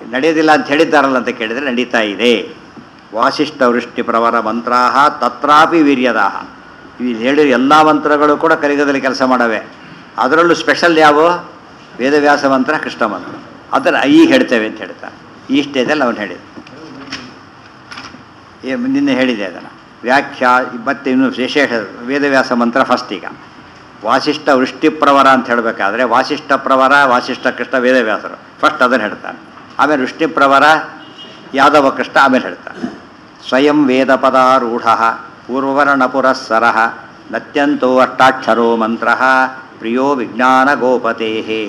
ನಡೆಯೋದಿಲ್ಲ ಅಂತ ಹೇಳಿದ್ದಾರಲ್ಲ ಅಂತ ಕೇಳಿದರೆ ನಡೀತಾ ಇದೆ ವಾಸಿಷ್ಠ ವೃಷ್ಟಿ ಪ್ರವರ ಮಂತ್ರಾಹ ತತ್ರಾಪಿ ವೀರ್ಯದಾಹ ಇಲ್ಲಿ ಹೇಳಿದ ಎಲ್ಲ ಮಂತ್ರಗಳು ಕೂಡ ಕಲಿಯುಗದಲ್ಲಿ ಕೆಲಸ ಮಾಡವೆ ಅದರಲ್ಲೂ ಸ್ಪೆಷಲ್ ಯಾವ ವೇದವ್ಯಾಸ ಮಂತ್ರ ಕೃಷ್ಣ ಮಂತ್ರ ಅದನ್ನು ಈಗ ಹೇಳ್ತೇವೆ ಅಂತ ಹೇಳ್ತಾರೆ ಈ ಸ್ಟೇಜಲ್ಲಿ ಅವನು ಹೇಳಿದ ಏ ನಿನ್ನೆ ಹೇಳಿದೆ ಅದನ್ನು ವ್ಯಾಖ್ಯಾ ಮತ್ತೆ ಇನ್ನು ವಿಶೇಷ ವೇದವ್ಯಾಸ ಮಂತ್ರ ಫಸ್ಟ್ ಈಗ ವಾಸಿಷ್ಠ ವೃಷ್ಟಿಪ್ರವರ ಅಂತ ಹೇಳಬೇಕಾದ್ರೆ ವಾಸಿಷ್ಠ ಪ್ರವರ ವಾಸಿಷ್ಠ ಕೃಷ್ಣ ವೇದವ್ಯಾಸರು ಫಸ್ಟ್ ಅದನ್ನು ಹೇಳ್ತಾನೆ ಆಮೇಲೆ ವೃಷ್ಟಿಪ್ರವರ ಯಾದವ ಕೃಷ್ಣ ಆಮೇಲೆ ಹೇಳ್ತಾನೆ ಸ್ವಯಂ ವೇದ ಪದಾರೂಢ ಪೂರ್ವವರ್ಣ ಪುರಸ್ಸರ ನತ್ಯಂತೋ ಅಷ್ಟಾಕ್ಷರೋ ಮಂತ್ರ ಪ್ರಿಯೋ ವಿಜ್ಞಾನ ಗೋಪತೆ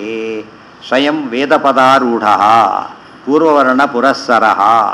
ಸ್ವಯಂ ವೇದ ಪದಾರೂಢ ಪೂರ್ವವರ್ಣ ಪುರಸ್ಸರ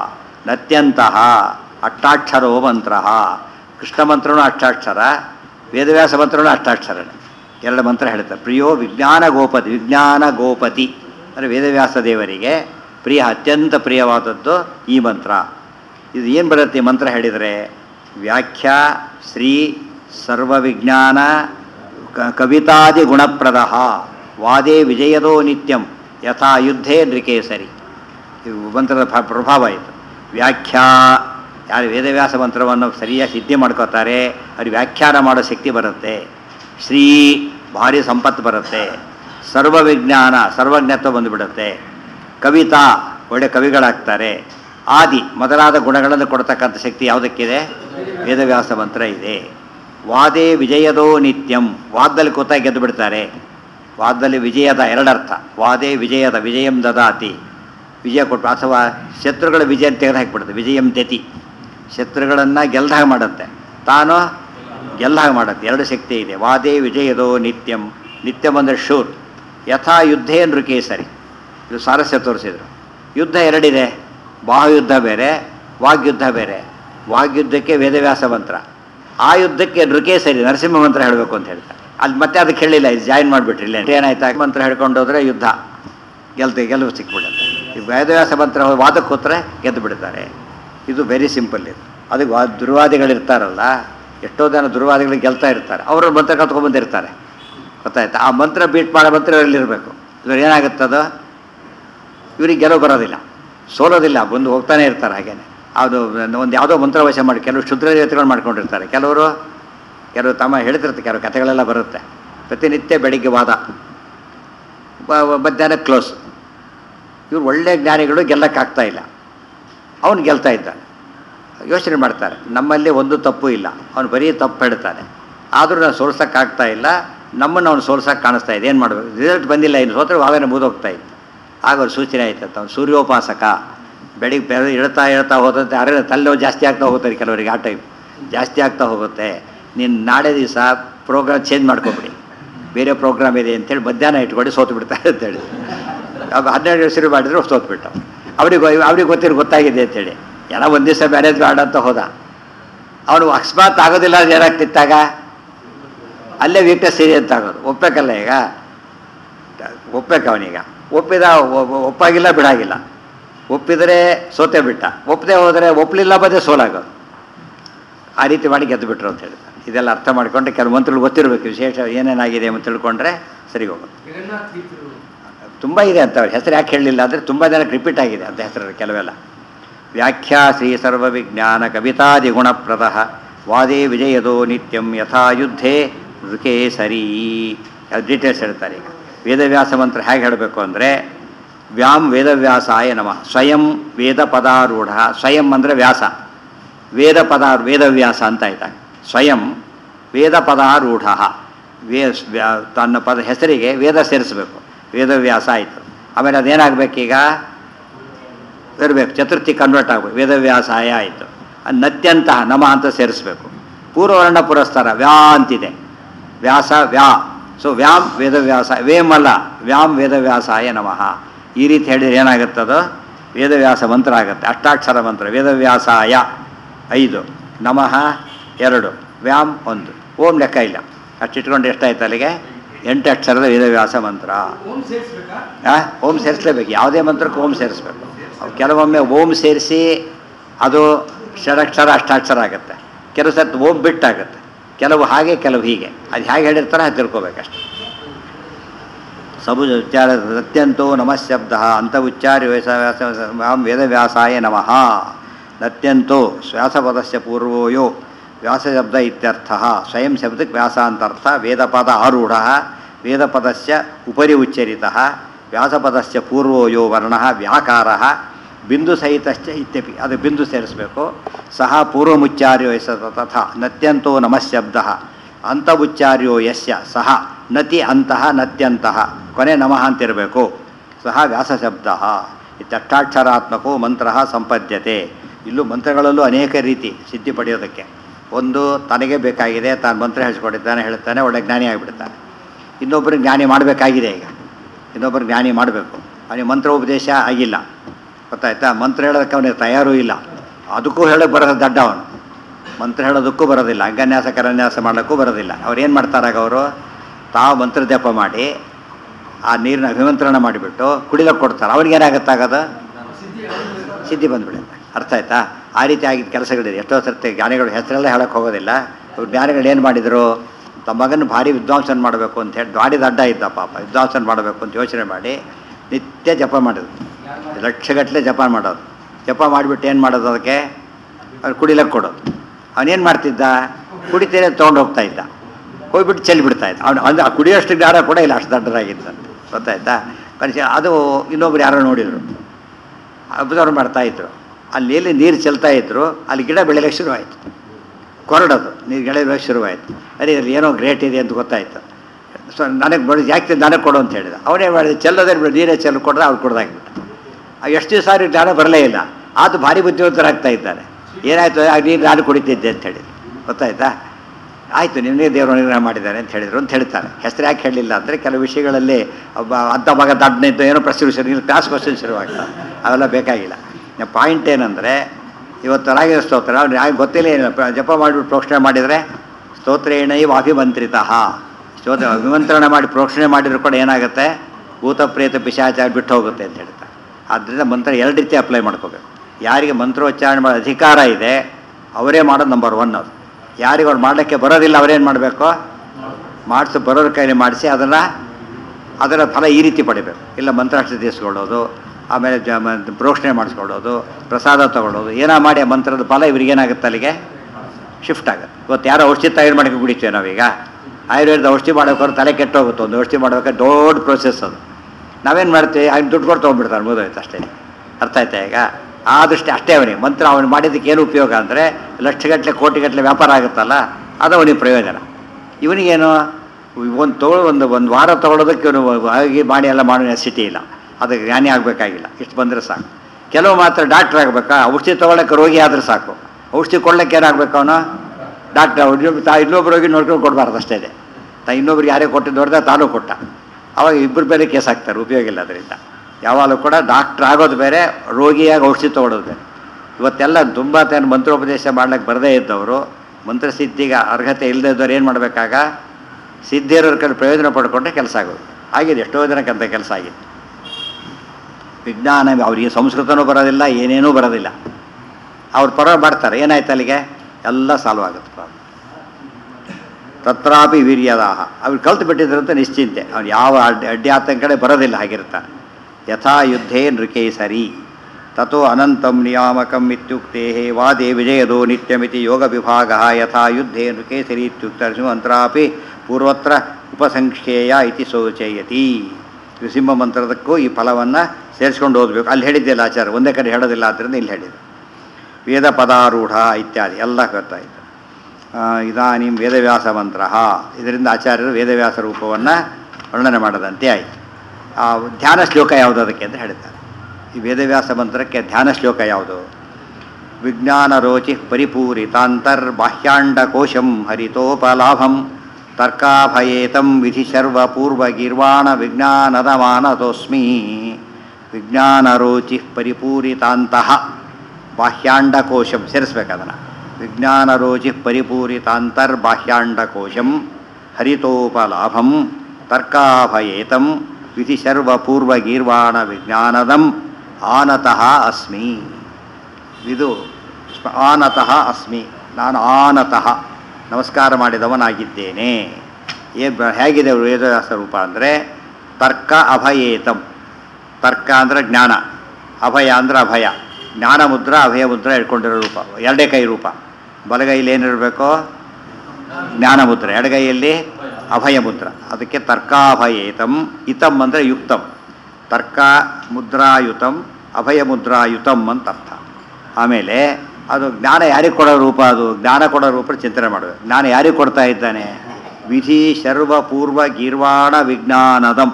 ನತ್ಯಂತಹ ಅಷ್ಟಾಕ್ಷರೋ ಮಂತ್ರ ಕೃಷ್ಣ ಮಂತ್ರನೂ ಅಷ್ಟಾಕ್ಷರ ವೇದವ್ಯಾಸ ಮಂತ್ರನೂ ಅಷ್ಟಾಕ್ಷರನೇ ಎರಡು ಮಂತ್ರ ಹೇಳ್ತಾರೆ ಪ್ರಿಯೋ ವಿಜ್ಞಾನ ಗೋಪತಿ ವಿಜ್ಞಾನ ಗೋಪತಿ ಅಂದರೆ ವೇದವ್ಯಾಸ ದೇವರಿಗೆ ಪ್ರಿಯ ಅತ್ಯಂತ ಪ್ರಿಯವಾದದ್ದು ಈ ಮಂತ್ರ ಇದು ಏನು ಬರುತ್ತೆ ಈ ಮಂತ್ರ ಹೇಳಿದರೆ ವ್ಯಾಖ್ಯಾ ಶ್ರೀ ಸರ್ವವಿಜ್ಞಾನ ಕ- ಕವಿತಾದಿ ಗುಣಪ್ರದ ವಾದೇ ವಿಜಯದೋ ನಿತ್ಯಂ ಯಥಾ ಯುದ್ಧೇ ನೃಕೇಸರಿ ಇದು ಮಂತ್ರದ ಪ್ರ- ಪ್ರಭಾವ ಇದು ವ್ಯಾಖ್ಯಾ ಯಾರು ವೇದವ್ಯಾಸ ಮಂತ್ರವನ್ನು ಸರಿಯಾಗಿ ಸಿದ್ಧಿ ಮಾಡ್ಕೋತಾರೆ ಅವ್ರಿಗೆ ವ್ಯಾಖ್ಯಾನ ಮಾಡೋ ಶಕ್ತಿ ಬರುತ್ತೆ ಶ್ರೀ ಭಾರಿ ಸಂಪತ್ತು ಬರುತ್ತೆ ಸರ್ವವಿಜ್ಞಾನ ಸರ್ವಜ್ಞತ್ವ ಬಂದುಬಿಡುತ್ತೆ ಕವಿತಾ ಒಳ್ಳೆ ಕವಿಗಳಾಗ್ತಾರೆ ಆದಿ ಮೊದಲಾದ ಗುಣಗಳನ್ನು ಕೊಡ್ತಕ್ಕಂಥ ಶಕ್ತಿ ಯಾವುದಕ್ಕಿದೆ ವೇದವ್ಯಾಸ ಮಂತ್ರ ಇದೆ ವಾದೇ ವಿಜಯದೋ ನಿತ್ಯಂ ವಾದದಲ್ಲಿ ಕೂತಾಗಿ ಗೆದ್ದು ಬಿಡ್ತಾರೆ ವಾದದಲ್ಲಿ ವಿಜಯದ ಎರಡರ್ಥ ವಾದೇ ವಿಜಯದ ವಿಜಯಂ ದದಾತಿ ವಿಜಯ ಕೊಟ್ಟು ಅಥವಾ ಶತ್ರುಗಳ ವಿಜಯ ತೆಗೆದು ಹಾಕಿಬಿಡುತ್ತೆ ವಿಜಯಂ ತೆತಿ ಶತ್ರುಗಳನ್ನು ಗೆಲ್ದ ಹಾಗೆ ಮಾಡುತ್ತೆ ತಾನು ಗೆಲ್ಲ ಹಾಗೆ ಮಾಡುತ್ತೆ ಎರಡು ಶಕ್ತಿ ಇದೆ ವಾದೇ ವಿಜಯದೋ ನಿತ್ಯಂ ನಿತ್ಯಂ ಅಂದರೆ ಶೂರ್ ಯಥಾ ಯುದ್ಧೇ ನೃಕೇಸರಿ ಇದು ಸಾರಸ್ಯ ತೋರಿಸಿದ್ರು ಯುದ್ಧ ಎರಡಿದೆ ಬಾಹುಯುದ್ಧ ಬೇರೆ ವಾಗ್ಯುದ್ಧ ಬೇರೆ ವಾಗ್ಯುದ್ಧಕ್ಕೆ ವೇದವ್ಯಾಸ ಮಂತ್ರ ಆ ಯುದ್ಧಕ್ಕೆ ನೃಕೇಸರಿ ನರಸಿಂಹ ಮಂತ್ರ ಹೇಳಬೇಕು ಅಂತ ಹೇಳ್ತಾರೆ ಅಲ್ಲಿ ಮತ್ತೆ ಅದಕ್ಕೆ ಹೇಳಿಲ್ಲ ಇದು ಜಾಯಿನ್ ಮಾಡಿಬಿಟ್ರಿ ಇಲ್ಲ ಏನಾಯ್ತು ಆ ಮಂತ್ರ ಹೇಳ್ಕೊಂಡು ಹೋದ್ರೆ ಯುದ್ಧ ಗೆಲ್ತೆ ಗೆಲುವು ಸಿಕ್ಬಿಡುತ್ತೆ ಈ ವೇದವ್ಯಾಸ ಮಂತ್ರ ವಾದಕ್ಕೆ ಕೂತ್ರೆ ಗೆದ್ದು ಬಿಡ್ತಾರೆ ಇದು ವೆರಿ ಸಿಂಪಲ್ ಇದು ಅದಕ್ಕೆ ವಾ ದುರ್ವಾದಿಗಳಿರ್ತಾರಲ್ಲ ಎಷ್ಟೋ ಜನ ದುರ್ವಾದಿಗಳಿಗೆ ಗೆಲ್ತಾ ಇರ್ತಾರೆ ಅವರು ಮಂತ್ರ ಕಲ್ತ್ಕೊಂಡ್ಬಂದಿರ್ತಾರೆ ಗೊತ್ತಾಯ್ತಾ ಆ ಮಂತ್ರ ಬೀಟ್ ಮಾಡೋ ಮಂತ್ರ ಇವರಲ್ಲಿರಬೇಕು ಇವ್ರು ಏನಾಗುತ್ತದು ಇವ್ರಿಗೆ ಗೆಲುವು ಬರೋದಿಲ್ಲ ಸೋಲೋದಿಲ್ಲ ಬಂದು ಹೋಗ್ತಾನೆ ಇರ್ತಾರೆ ಹಾಗೇನೆ ಅದು ಒಂದು ಯಾವುದೋ ಮಂತ್ರವಶ ಮಾಡಿ ಕೆಲವು ಕ್ಷುದ್ರ ದೇವತೆಗಳು ಮಾಡ್ಕೊಂಡಿರ್ತಾರೆ ಕೆಲವರು ಕೆಲವು ತಮ್ಮ ಹೇಳ್ತಿರ್ತಾರೆ ಕೆಲವು ಕಥೆಗಳೆಲ್ಲ ಬರುತ್ತೆ ಪ್ರತಿನಿತ್ಯ ಬೆಳಿಗ್ಗೆ ವಾದ ಬ- ಬ- ಮಧ್ಯಾಹ್ನ ಕ್ಲೋಸ್ ಇವ್ರು ಒಳ್ಳೆ ಜ್ಞಾನಿಗಳು ಗೆಲ್ಲಕ್ಕಾಗ್ತಾ ಇಲ್ಲ ಅವನು ಗೆಲ್ತಾ ಇದ್ದಾನೆ ಯೋಚನೆ ಮಾಡ್ತಾರೆ ನಮ್ಮಲ್ಲಿ ಒಂದು ತಪ್ಪು ಇಲ್ಲ ಅವನು ಬರೀ ತಪ್ಪು ಹೇಳ್ತಾನೆ ಆದರೂ ನಾನು ಸೋಲ್ಸೋಕ್ಕಾಗ್ತಾ ಇಲ್ಲ ನಮ್ಮನ್ನು ಅವನು ಸೋಲ್ಸೋಕೆ ಕಾಣಿಸ್ತಾ ಇದೆ ಏನು ಮಾಡಬೇಕು ರಿಸಲ್ಟ್ ಬಂದಿಲ್ಲ ಇನ್ನು ಸೋತ್ರೆ ವಾದನೆ ಮುಗಿದೋಗ್ತಾ ಇತ್ತು ಆಗ ಅವ್ರು ಸೂಚನೆ ಆಯ್ತಂತ ಅವ್ನು ಸೂರ್ಯೋಪಾಸಕ ಬೆಳಿಗ್ಗೆ ಬೆಳೆ ಇಳ್ತಾ ಇಳ್ತಾ ಹೋದಂತೆ ಅರೆ ತಲೆನೋವು ಜಾಸ್ತಿ ಆಗ್ತಾ ಹೋಗುತ್ತೆ ಕೆಲವರಿಗೆ ಆ ಟೈಮ್ ಜಾಸ್ತಿ ಆಗ್ತಾ ಹೋಗುತ್ತೆ ನೀನು ನಾಳೆ ದಿವಸ ಪ್ರೋಗ್ರಾಮ್ ಚೇಂಜ್ ಮಾಡ್ಕೊಬಿಡಿ ಬೇರೆ ಪ್ರೋಗ್ರಾಮ್ ಇದೆ ಅಂತೇಳಿ ಮಧ್ಯಾಹ್ನ ಇಟ್ಕೊಂಡು ಸೋತು ಬಿಡ್ತಾರೆ ಅಂತೇಳಿ ಆಗ ಹನ್ನೆರಡು ಶುರು ಮಾಡಿದ್ರು ಸೋತ್ಬಿಟ್ಟ ಅವ್ರಿಗೆ ಅವ್ರಿಗೆ ಗೊತ್ತಿರೋ ಗೊತ್ತಾಗಿದೆ ಅಂತೇಳಿ ಎಲ್ಲ ಒಂದು ದಿವಸ ಮ್ಯಾರೇಜ್ ಬೇಡ ಅಂತ ಹೋದ ಅವನು ಅಕಸ್ಮಾತ್ ಆಗೋದಿಲ್ಲ ಅಂದ್ರೆ ಏನಾಗ್ತಿತ್ತಾಗ ಅಲ್ಲೇ ವೀಕ್ನೆಸ್ ಇದೆ ಅಂತ ಆಗೋದು ಒಪ್ಪಬೇಕಲ್ಲ ಈಗ ಒಪ್ಪಬೇಕು ಅವನೀಗ ಒಪ್ಪಿದ ಒ- ಒ- ಒಪ್ಪಾಗಿಲ್ಲ ಬಿಡಾಗಿಲ್ಲ ಒಪ್ಪಿದರೆ ಸೋತೆ ಬಿಟ್ಟ ಒಪ್ಪದೆ ಹೋದರೆ ಒಪ್ಪಲಿಲ್ಲ ಬದೇ ಸೋಲಾಗೋದು ಆ ರೀತಿ ಮಾಡಿ ಗೆದ್ದು ಬಿಟ್ರು ಅಂತ ಹೇಳ್ತಾರೆ ಇದೆಲ್ಲ ಅರ್ಥ ಮಾಡಿಕೊಂಡ್ರೆ ಕೆಲವು ಮಂತ್ರಗಳು ಗೊತ್ತಿರಬೇಕು ವಿಶೇಷ ಏನೇನಾಗಿದೆ ಅಂತ ತಿಳ್ಕೊಂಡ್ರೆ ಸರಿ ಹೋಗುತ್ತೆ ಜಗನ್ನಾಥ್ ತೀರ್ಥರು ತುಂಬ ಇದೆ ಅಂತ ಅವ್ರ ಹೆಸರು ಯಾಕೆ ಹೇಳಲಿಲ್ಲ ಅಂದರೆ ತುಂಬ ಜನಕ್ಕೆ ರಿಪೀಟ್ ಆಗಿದೆ ಅಂತ ಹೆಸರು ಕೆಲವೆಲ್ಲ ವ್ಯಾಖ್ಯಾ ಶ್ರೀ ಸರ್ವವಿಜ್ಞಾನ ಕವಿತಾದಿ ಗುಣಪ್ರದ ವಾದೇ ವಿಜಯದೋ ನಿತ್ಯಂ ಯಥಾ ಯುದ್ಧೇ ಋಕೆ ಸರಿ ಡೀಟೇಲ್ಸ್ ಹೇಳ್ತಾರೆ ಈಗ ವೇದವ್ಯಾಸ ಮಂತ್ರ ಹೇಗೆ ಹೇಳಬೇಕು ಅಂದರೆ ವ್ಯಾಮ್ ವೇದವ್ಯಾಸಾಯ ನಮಃ ಸ್ವಯಂ ವೇದ ಪದಾರೂಢ ಸ್ವಯಂ ಅಂದರೆ ವ್ಯಾಸ ವೇದ ಪದ ವೇದವ್ಯಾಸ ಅಂತ ಆಯ್ತಾಗ ಸ್ವಯಂ ವೇದ ಪದಾರೂಢ ವೇ ವ್ಯಾ- ತನ್ನ ಪದ ಹೆಸರಿಗೆ ವೇದ ಸೇರಿಸಬೇಕು ವೇದವ್ಯಾಸ ಆಯಿತು ಆಮೇಲೆ ಅದೇನಾಗಬೇಕೀಗ ಇರಬೇಕು ಚತುರ್ಥಿ ಕನ್ವರ್ಟ್ ಆಗಬೇಕು ವೇದವ್ಯಾಸಾಯ ಆಯಿತು ನತ್ಯಂತಹ ನಮ ಅಂತ ಸೇರಿಸ್ಬೇಕು ಪೂರ್ವವರ್ಣ ಪುರಸ್ಕಾರ ವ್ಯಾ ಅಂತಿದೆ ವ್ಯಾಸ ವ್ಯಾ ಸೊ ವ್ಯಾಮ್ ವೇದವ್ಯಾಸ ವೇಮ್ ಅಲ್ಲ ವ್ಯಾಮ್ ವೇದವ್ಯಾಸಾಯ ನಮಃ ಈ ರೀತಿ ಹೇಳಿದ್ರೆ ಏನಾಗುತ್ತದೋ ವೇದವ್ಯಾಸ ಮಂತ್ರ ಆಗುತ್ತೆ ಅಷ್ಟಾಕ್ಷರ ಮಂತ್ರ ವೇದವ್ಯಾಸಾಯ ಐದು ನಮಃ ಎರಡು ವ್ಯಾಮ್ ಒಂದು ಓಂ ಲೆಕ್ಕ ಇಲ್ಲ ಅಷ್ಟಿಟ್ಕೊಂಡು ಎಷ್ಟಾಯ್ತು ಅಲ್ಲಿಗೆ ಎಂಟು ಅಕ್ಷರದ ವೇದವ್ಯಾಸ ಮಂತ್ರ ಓಂ ಸೇರಿಸ್ಬೇಕಾ ಆ, ಓಂ ಸೇರಿಸ್ಲೇಬೇಕು ಯಾವುದೇ ಮಂತ್ರಕ್ಕೆ ಓಂ ಸೇರಿಸ್ಬೇಕು ಅವು ಕೆಲವೊಮ್ಮೆ ಓಂ ಸೇರಿಸಿ ಅದು ಷಡಕ್ಷರ ಅಷ್ಟಾಕ್ಷರ ಆಗುತ್ತೆ ಕೆಲವು ಸರ್ತಿ ಓಂ ಬಿಟ್ಟಾಗುತ್ತೆ ಕೆಲವು ಹಾಗೆ ಕೆಲವು ಹೀಗೆ ಅದು ಹೇಗೆ ಹೇಳಿರ್ತಾರೆ ಅದು ತಿಳ್ಕೊಬೇಕಷ್ಟೆ ಸಬು ಉಚ್ಚಾರ ನತ್ಯಂತೋ ನಮಃ ಶಬ್ದ ಅಂತ ಉಚ್ಚಾರ್ಯ ವ್ಯಾಸ ವ್ಯಾಸ ವ್ಯಾಂ ವೇದವ್ಯಾಸಾಯ ನಮಃ ನತ್ಯಂತೋ ವ್ಯಾಸಪದಸ್ಯ ಪೂರ್ವೋಯೋ ವ್ಯಾಸಶಬ್ದ ಇತ್ಯರ್ಥ ಸ್ವಯಂ ಶಬ್ದಕ್ಕೆ ವ್ಯಾಸಾಂತರ್ಥ ವೇದಪದ ಆರೂಢ ವೇದಪದಸ್ಯ ಉಪರಿ ಉಚ್ಚರಿತ ವ್ಯಾಸಪದಸ್ಯ ಪೂರ್ವೋಯೋ ವರ್ಣ ವ್ಯಾಕಾರ ಬಿಂದು ಸಹಿತಶ್ಚ ಇತ್ಯಪಿ ಅದು ಬಿಂದು ಸೇರಿಸಬೇಕು ಸಹ ಪೂರ್ವಮುಚ್ಚಾರ್ಯೋ ಯಶ ತಥಾ ನತ್ಯಂತೋ ನಮಃ ಶಬ್ದ ಅಂತ ಉಚ್ಚಾರ್ಯೋ ಯಸ್ಯ ಸಹ ನತಿ ಅಂತಃ ನತ್ಯಂತಹ ಕೊನೆ ನಮಃ ಅಂತಿರಬೇಕು ಸಹ ವ್ಯಾಸಶಬ್ದ ಇತ್ಯಷ್ಟಾಕ್ಷರಾತ್ಮಕೋ ಮಂತ್ರ ಸಂಪದ್ಯತೆ ಇಲ್ಲೂ ಮಂತ್ರಗಳಲ್ಲೂ ಅನೇಕ ರೀತಿ ಸಿದ್ಧಿ ಪಡೆಯೋದಕ್ಕೆ ಒಂದು ತನಗೆ ಬೇಕಾಗಿದೆ ತಾನು ಮಂತ್ರ ಹೇಳಿಸ್ಕೊಂಡಿದ್ದಾನೆ ಹೇಳ್ತಾನೆ ಒಳ್ಳೆ ಜ್ಞಾನಿ ಆಗಿಬಿಡ್ತಾನೆ ಇನ್ನೊಬ್ಬರಿಗೆ ಜ್ಞಾನಿ ಮಾಡಬೇಕಾಗಿದೆ ಈಗ ಇನ್ನೊಬ್ಬರು ಜ್ಞಾನಿ ಮಾಡಬೇಕು ಅವನಿಗೆ ಮಂತ್ರೋಪದೇಶ ಆಗಿಲ್ಲ ಗೊತ್ತಾಯ್ತಾ ಮಂತ್ರ ಹೇಳೋದಕ್ಕೆ ಅವನಿಗೆ ತಯಾರೂ ಇಲ್ಲ ಅದಕ್ಕೂ ಹೇಳೋಕ್ಕೆ ಬರೋದು ದಡ್ಡ ಅವನು ಮಂತ್ರ ಹೇಳೋದಕ್ಕೂ ಬರೋದಿಲ್ಲ ಅಂಗನ್ಯಾಸ ಕರನ್ಯಾಸ ಮಾಡೋಕ್ಕೂ ಬರೋದಿಲ್ಲ ಅವ್ರು ಏನು ಮಾಡ್ತಾರಾಗ ಅವರು ತಾವು ಮಂತ್ರ ಜಪ ಮಾಡಿ ಆ ನೀರನ್ನ ಅಭಿಮಂತ್ರಣ ಮಾಡಿಬಿಟ್ಟು ಕುಡಿಲಕ್ಕೆ ಕೊಡ್ತಾರೆ ಅವ್ರಿಗೆ ಏನಾಗುತ್ತಾಗದು ಸಿದ್ಧಿ ಬಂದ್ಬಿಡುತ್ತೆ ಅರ್ಥ ಆಯ್ತಾ ಆ ರೀತಿ ಆಗಿದ್ದ ಕೆಲಸಗಳಿದೆ ಎಷ್ಟೋ ಸರ್ತಿ ಜ್ಞಾನಿಗಳು ಹೆಸರೆಲ್ಲ ಹೇಳಕ್ಕೆ ಹೋಗೋದಿಲ್ಲ ಅವ್ರು ಜ್ಞಾನಿಗಳು ಏನು ಮಾಡಿದರು ತಮ್ಮ ಮಗನ ಭಾರಿ ವಿದ್ವಾಂಸನ ಮಾಡಬೇಕು ಅಂತ ಹೇಳಿ ದಾಡಿ ದಡ್ಡ ಇದ್ದ ಪಾಪ ವಿದ್ವಾಂಸನ ಮಾಡಬೇಕು ಅಂತ ಯೋಚನೆ ಮಾಡಿ ನಿತ್ಯ ಜಪ ಮಾಡಿದ್ರು ಲಕ್ಷಗಟ್ಟಲೆ ಜಪ ಮಾಡೋದು ಜಪ ಮಾಡಿಬಿಟ್ಟು ಏನು ಮಾಡೋದು ಅದಕ್ಕೆ ಅವ್ರು ಕುಡಿಲಕ್ಕೆ ಕೊಡೋದು ಅವನೇನು ಮಾಡ್ತಿದ್ದ ಕುಡಿತೇನೆ ತೊಗೊಂಡು ಹೋಗ್ತಾ ಇದ್ದ ಹೋಗ್ಬಿಟ್ಟು ಚೆಲ್ಲಿ ಬಿಡ್ತಾ ಇದ್ದ ಅವನು ಅಂದ್ರೆ ಆ ಕುಡಿಯೋಷ್ಟು ಜ್ಞಾನ ಕೂಡ ಇಲ್ಲ ಅಷ್ಟು ದಡ್ಡರಾಗಿದ್ದ ಗೊತ್ತಾಯ್ತಾ ಕನಿಷ್ಠ ಅದು ಇನ್ನೊಬ್ರು ಯಾರೋ ನೋಡಿದರು ಅಬ್ಸರ್ವ್ ಮಾಡ್ತಾ ಇದ್ರು ಅಲ್ಲಿ ಎಲ್ಲಿ ನೀರು ಚೆಲ್ತಾ ಇದ್ರು ಅಲ್ಲಿ ಗಿಡ ಬೆಳೆಯಲಿಕ್ಕೆ ಶುರುವಾಯಿತು ಕೊರಡೋದು ನೀರು ಗೆಳೆಯಲಿಕ್ಕೆ ಶುರುವಾಯಿತು ಅದೇ ಇದ್ರಲ್ಲಿ ಏನೋ ಗ್ರೇಟ್ ಇದೆ ಅಂತ ಗೊತ್ತಾಯಿತು ಸೊ ನನಗೆ ಬಡ ಯಾಕೆ ನನಗೆ ಕೊಡು ಅಂತ ಹೇಳಿದ ಅವನೇ ಮಾಡಿದ ಚೆಲ್ಲೋದೇ ಬಿಡು ನೀರೇ ಚೆಲ್ಲು ಕೊಡ್ರೆ ಅವ್ರು ಕೊಡ್ದಾಗ್ಬಿಟ್ಟು ಎಷ್ಟು ದಿವಸ ಅವ್ರಿಗೆ ಜ್ಞಾನ ಬರಲೇ ಇಲ್ಲ ಆತ ಭಾರಿ ಬುದ್ಧಿವಂತರಾಗ್ತಾ ಇದ್ದಾನೆ ಏನಾಯಿತು ಆ ನೀರು ನಾನು ಕುಡಿತಿದ್ದೆ ಅಂತ ಹೇಳಿ ಗೊತ್ತಾಯ್ತಾ ಆಯಿತು ನಿನ್ನೆ ದೇವರು ಅನುಗ್ರಹ ಮಾಡಿದ್ದಾರೆ ಅಂತ ಹೇಳಿದರು ಅಂತ ಹೇಳ್ತಾರೆ ಹೆಸರು ಯಾಕೆ ಹೇಳಲಿಲ್ಲ ಅಂದರೆ ಕೆಲವು ವಿಷಯಗಳಲ್ಲಿ ಒಬ್ಬ ಅಂಥ ಮಗ ದಡ್ಡನಿದ್ದು ಏನೋ ಪ್ರಶ್ನೆ ಶುರು ಇಲ್ಲಿ ಕ್ಲಾಸ್ ಕ್ವಶನ್ ಶುರುವಾಗ್ತದೆ ಅವೆಲ್ಲ ಬೇಕಾಗಿಲ್ಲ ಪಾಯಿಂಟ್ ಏನಂದರೆ ಇವತ್ತು ರಾಗಿನ ಸ್ತೋತ್ರ ಅವ್ನು ಯಾಕೆ ಗೊತ್ತಿಲ್ಲ ಏನಿಲ್ಲ ಪ್ರ- ಜಪ ಮಾಡಿಬಿಟ್ಟು ಪ್ರೋಕ್ಷಣೆ ಮಾಡಿದರೆ ಸ್ತೋತ್ರೇಣೈವ ಅಭಿಮಂತ್ರಿತ ಸ್ತೋತ್ರ ಅಭಿಮಂತ್ರಣ ಮಾಡಿ ಪ್ರೋಕ್ಷಣೆ ಮಾಡಿದ್ರು ಕೂಡ ಏನಾಗುತ್ತೆ ಭೂತ ಪ್ರೇತ ಪಿಶಾಚಾರ ಬಿಟ್ಟು ಹೋಗುತ್ತೆ ಅಂತ ಹೇಳ್ತಾರೆ ಆದ್ದರಿಂದ ಮಂತ್ರ ಎರಡು ರೀತಿ ಅಪ್ಲೈ ಮಾಡ್ಕೋಬೇಕು ಯಾರಿಗೆ ಮಂತ್ರೋಚ್ಚಾರಣೆ ಮಾಡೋ ಅಧಿಕಾರ ಇದೆ ಅವರೇ ಮಾಡೋದು ನಂಬರ್ ಒನ್ ಅದು ಯಾರಿಗೆ ಅವ್ರು ಮಾಡಲಿಕ್ಕೆ ಬರೋದಿಲ್ಲ ಅವರೇನು ಮಾಡಬೇಕು ಮಾಡಿಸಿ ಬರೋರ ಕೈಲಿ ಮಾಡಿಸಿ ಅದನ್ನು ಅದರ ಫಲ ಈ ರೀತಿ ಪಡಿಬೇಕು ಇಲ್ಲ ಮಂತ್ರಾಕ್ಷರ ತೀರಿಸ್ಕೊಳ್ಳೋದು ಆಮೇಲೆ ಜ ಮ- ಪ್ರೋಕ್ಷಣೆ ಮಾಡಿಸ್ಕೊಳ್ಳೋದು ಪ್ರಸಾದ ತಗೊಳ್ಳೋದು ಏನೋ ಮಾಡಿ ಆ ಮಂತ್ರದ ಫಲ ಇವ್ರಿಗೇನಾಗುತ್ತೆ ಅಲ್ಲಿಗೆ ಶಿಫ್ಟ್ ಆಗುತ್ತೆ ಇವತ್ತು ಯಾರೋ ಔಷಧಿ ತಯಾರು ಮಾಡೋಕ್ಕೆ ಕುಡಿತೀವಿ ನಾವೀಗ ಆಯುರ್ವೇದ ಔಷಧಿ ಮಾಡೋಕ್ಕೋರು ತಲೆ ಕೆಟ್ಟೋಗುತ್ತೆ ಒಂದು ಔಷಧಿ ಮಾಡ್ಬೇಕಾದ್ರೆ ದೊಡ್ಡ ಪ್ರೊಸೆಸ್ ಅದು ನಾವೇನು ಮಾಡ್ತೀವಿ ಅವ್ನು ದುಡ್ಡು ಕೊಟ್ಟು ತೊಗೊಂಡ್ಬಿಡ್ತಾರೆ ಮುಗಿದೋಯ್ತು ಅಷ್ಟೇ ಅರ್ಥ ಆಯ್ತಾ ಈಗ ಆ ದೃಷ್ಟಿ ಅಷ್ಟೇ ಅವನಿಗೆ ಮಂತ್ರ ಅವನು ಮಾಡಿದ್ದಕ್ಕೆ ಏನು ಉಪಯೋಗ ಅಂದರೆ ಲಕ್ಷಗಟ್ಟಲೆ ಕೋಟಿಗಟ್ಟಲೆ ವ್ಯಾಪಾರ ಆಗುತ್ತಲ್ಲ ಅದು ಅವನಿಗೆ ಪ್ರಯೋಜನ ಇವನಿಗೇನು ಒಂದು ತೊಗೊಳ್ಳೋ ಒಂದು ಒಂದು ವಾರ ತೊಗೊಳೋದಕ್ಕೆ ಇವನು ಹಾಗೆ ಮಾಡಿ ಎಲ್ಲ ಮಾಡೋ ನೆಸಿಟಿ ಇಲ್ಲ ಅದಕ್ಕೆ ಜ್ಞಾನಿ ಆಗಬೇಕಾಗಿಲ್ಲ ಇಷ್ಟು ಬಂದರೆ ಸಾಕು ಕೆಲವು ಮಾತ್ರ ಡಾಕ್ಟ್ರ್ ಆಗಬೇಕಾ ಔಷಧಿ ತೊಗೊಳಕ್ಕೆ ರೋಗಿ ಆದರೆ ಸಾಕು ಔಷಧಿ ಕೊಡ್ಲಿಕ್ಕೆ ಏನಾಗಬೇಕು ಅವನು ಡಾಕ್ಟ್ರ್ ಇನ್ನೊಬ್ಬ ತಾ ಇನ್ನೊಬ್ಬರು ರೋಗಿ ನೋಡ್ಕೊಂಡು ಕೊಡಬಾರ್ದು ಅಷ್ಟೇ ಇದೆ ತಾ ಇನ್ನೊಬ್ರಿಗೆ ಯಾರೇ ಕೊಟ್ಟಿದ್ದು ನೋಡಿದ್ರೆ ತಾನೂ ಕೊಟ್ಟ ಅವಾಗ ಇಬ್ಬರು ಬೇರೆ ಕೇಸ್ ಹಾಕ್ತಾರೆ ಉಪಯೋಗ ಇಲ್ಲ ಅದರಿಂದ ಯಾವಾಗಲೂ ಕೂಡ ಡಾಕ್ಟ್ರ್ ಆಗೋದು ಬೇರೆ ರೋಗಿಯಾಗಿ ಔಷಧಿ ತೊಗೊಳೋದು ಬೇರೆ ಇವತ್ತೆಲ್ಲ ತುಂಬ ತೇನು ಮಂತ್ರೋಪದೇಶ ಮಾಡ್ಲಿಕ್ಕೆ ಬರದೇ ಇದ್ದವರು ಮಂತ್ರಸಿದ್ಧಿಗೆ ಅರ್ಹತೆ ಇಲ್ಲದೆ ಇದ್ದವ್ರು ಏನು ಮಾಡಬೇಕಾಗ ಸಿದ್ಧಿಯವ್ರ ಕಡೆ ಪ್ರಯೋಜನ ಪಡ್ಕೊಂಡ್ರೆ ಕೆಲಸ ಆಗೋದು ಆಗಿದೆ ಎಷ್ಟೋ ಜನಕ್ಕೆ ಅಂತ ಕೆಲಸ ಆಗಿದೆ ವಿಜ್ಞಾನ ಅವರಿಗೆ ಸಂಸ್ಕೃತನೂ ಬರೋದಿಲ್ಲ ಏನೇನೂ ಬರೋದಿಲ್ಲ ಅವ್ರು ಪರ ಮಾಡ್ತಾರೆ ಏನಾಯ್ತು ಅಲ್ಲಿಗೆ ಎಲ್ಲ ಸಾಲ್ವ್ ಆಗುತ್ತೆ ಪ್ರಾಬ್ಲಮ್ ತತ್ರಾಪಿ ವೀರ್ಯದಾಹ ಅವ್ರು ಕಲ್ತು ಬಿಟ್ಟಿದ್ರಂತ ನಿಶ್ಚಿಂತೆ ಅವ್ನು ಯಾವ ಅಡ್ಡಿ ಅಡ್ಡಿ ಆತನ ಕಡೆ ಬರೋದಿಲ್ಲ ಹಾಗಿರ್ತಾನೆ ಯಥಾ ಯುದ್ಧೇ ನೃಕೇಸರಿ ತಥೋ ಅನಂತಂ ನಿಯಾಮಕಂ ಇತ್ಯುಕ್ತೆ ವಾದೇ ವಿಜಯದೋ ನಿತ್ಯಮಿತಿ ಯೋಗ ವಿಭಾಗ ಯಥಾ ಯುದ್ಧೇ ನೃಕೇಸರಿ ಇತ್ಯುಕ್ತ ಅಂತ್ರಾಪಿ ಪೂರ್ವತ್ರ ಉಪಸಂಖ್ಯೇಯ ಇತಿ ಸೂಚಯತಿ ನೃಸಿಂಹ ಮಂತ್ರದಕ್ಕೂ ಈ ಫಲವನ್ನು ಸೇರಿಸ್ಕೊಂಡು ಓದಬೇಕು ಅಲ್ಲಿ ಹೇಳಿದ್ದಿಲ್ಲ ಆಚಾರ ಒಂದೇ ಕಡೆ ಹೇಳೋದಿಲ್ಲ ಆದ್ದರಿಂದ ಇಲ್ಲಿ ಹೇಳಿದ್ರು ವೇದ ಪದಾರೂಢ ಇತ್ಯಾದಿ ಎಲ್ಲ ಗೊತ್ತಾಯಿತು ಇದಾನಿಂ ವೇದವ್ಯಾಸ ಮಂತ್ರ ಇದರಿಂದ ಆಚಾರ್ಯರು ವೇದವ್ಯಾಸ ರೂಪವನ್ನು ವರ್ಣನೆ ಮಾಡದಂತೆ ಆಯಿತು ಆ ಧ್ಯಾನ ಶ್ಲೋಕ ಯಾವುದು ಅದಕ್ಕೆ ಅಂತ ಹೇಳ್ತಾರೆ ಈ ವೇದವ್ಯಾಸ ಮಂತ್ರಕ್ಕೆ ಧ್ಯಾನ ಶ್ಲೋಕ ಯಾವುದು ವಿಜ್ಞಾನ ರೋಚಿ ಪರಿಪೂರಿತಾಂತರ್ಬಾಹ್ಯಾಂಡ ಕೋಶಂ ಹರಿತೋಪಲಾಭಂ ತರ್ಕಾಭಯೇತಂ ವಿಧಿ ಸರ್ವ ಪೂರ್ವ ಗೀರ್ವಾಣ ವಿಜ್ಞಾನದ ಮಾನತೋಸ್ಮಿ ವಿಜ್ಞಾನ ರೋಚಿ ಪರಿಪೂರಿತಾಂತಹ ಬಾಹ್ಯಾಂಡಕೋಶಂ ಸೇರಿಸ್ಬೇಕದನ್ನು ವಿಜ್ಞಾನ ರೋಚಿ ಪರಿಪೂರಿತಾಂತರ್ಬಾಹ್ಯಾಂಡಕೋಶಂ ಹರಿತೋಪಲಾಭಂ ತರ್ಕಾಭಯೇತಂ ವಿಧಿ ಸರ್ವಪೂರ್ವ ಗೀರ್ವಾಣ ವಿಜ್ಞಾನದಂ ಆನತಃ ಅಸ್ಮಿ ಇದು ಸ್ಮ- ಆನತಃ ಅಸ್ಮಿ ನಾನು ಆನತಃ ನಮಸ್ಕಾರ ಮಾಡಿದವನಾಗಿದ್ದೇನೆ ಏನು ಹೇಗಿದೆ ವೇದವ್ಯಾಸ ರೂಪ ಅಂದರೆ ತರ್ಕ ಅಭಯೇತಂ ತರ್ಕ ಅಂದರೆ ಜ್ಞಾನ ಅಭಯ ಅಂದ್ರೆ ಅಭಯ ಜ್ಞಾನ ಮುದ್ರ ಅಭಯ ಮುದ್ರ ಇಟ್ಕೊಂಡಿರೋ ರೂಪ ಎರಡೇ ಕೈ ರೂಪ ಬಲಗೈಲಿ ಏನಿರಬೇಕು ಜ್ಞಾನ ಮುದ್ರ ಎಡಗೈಯಲ್ಲಿ ಅಭಯ ಮುದ್ರ ಅದಕ್ಕೆ ತರ್ಕಾಭಯೇತಂ ಇತಂ ಅಂದರೆ ಯುಕ್ತಂ ತರ್ಕ ಮುದ್ರಾಯುತಂ ಅಭಯ ಮುದ್ರಾಯುತಂ ಅಂತ ಅರ್ಥ ಆಮೇಲೆ ಅದು ಜ್ಞಾನ ಯಾರಿಗೆ ಕೊಡೋ ರೂಪ ಅದು ಜ್ಞಾನ ಕೊಡೋ ರೂಪ ಚಿಂತನೆ ಮಾಡಬೇಕು ಜ್ಞಾನ ಯಾರಿಗೆ ಕೊಡ್ತಾ ಇದ್ದಾನೆ ವಿಧಿ ಸರ್ವಪೂರ್ವ ಗೀರ್ವಾಣ ವಿಜ್ಞಾನದಂ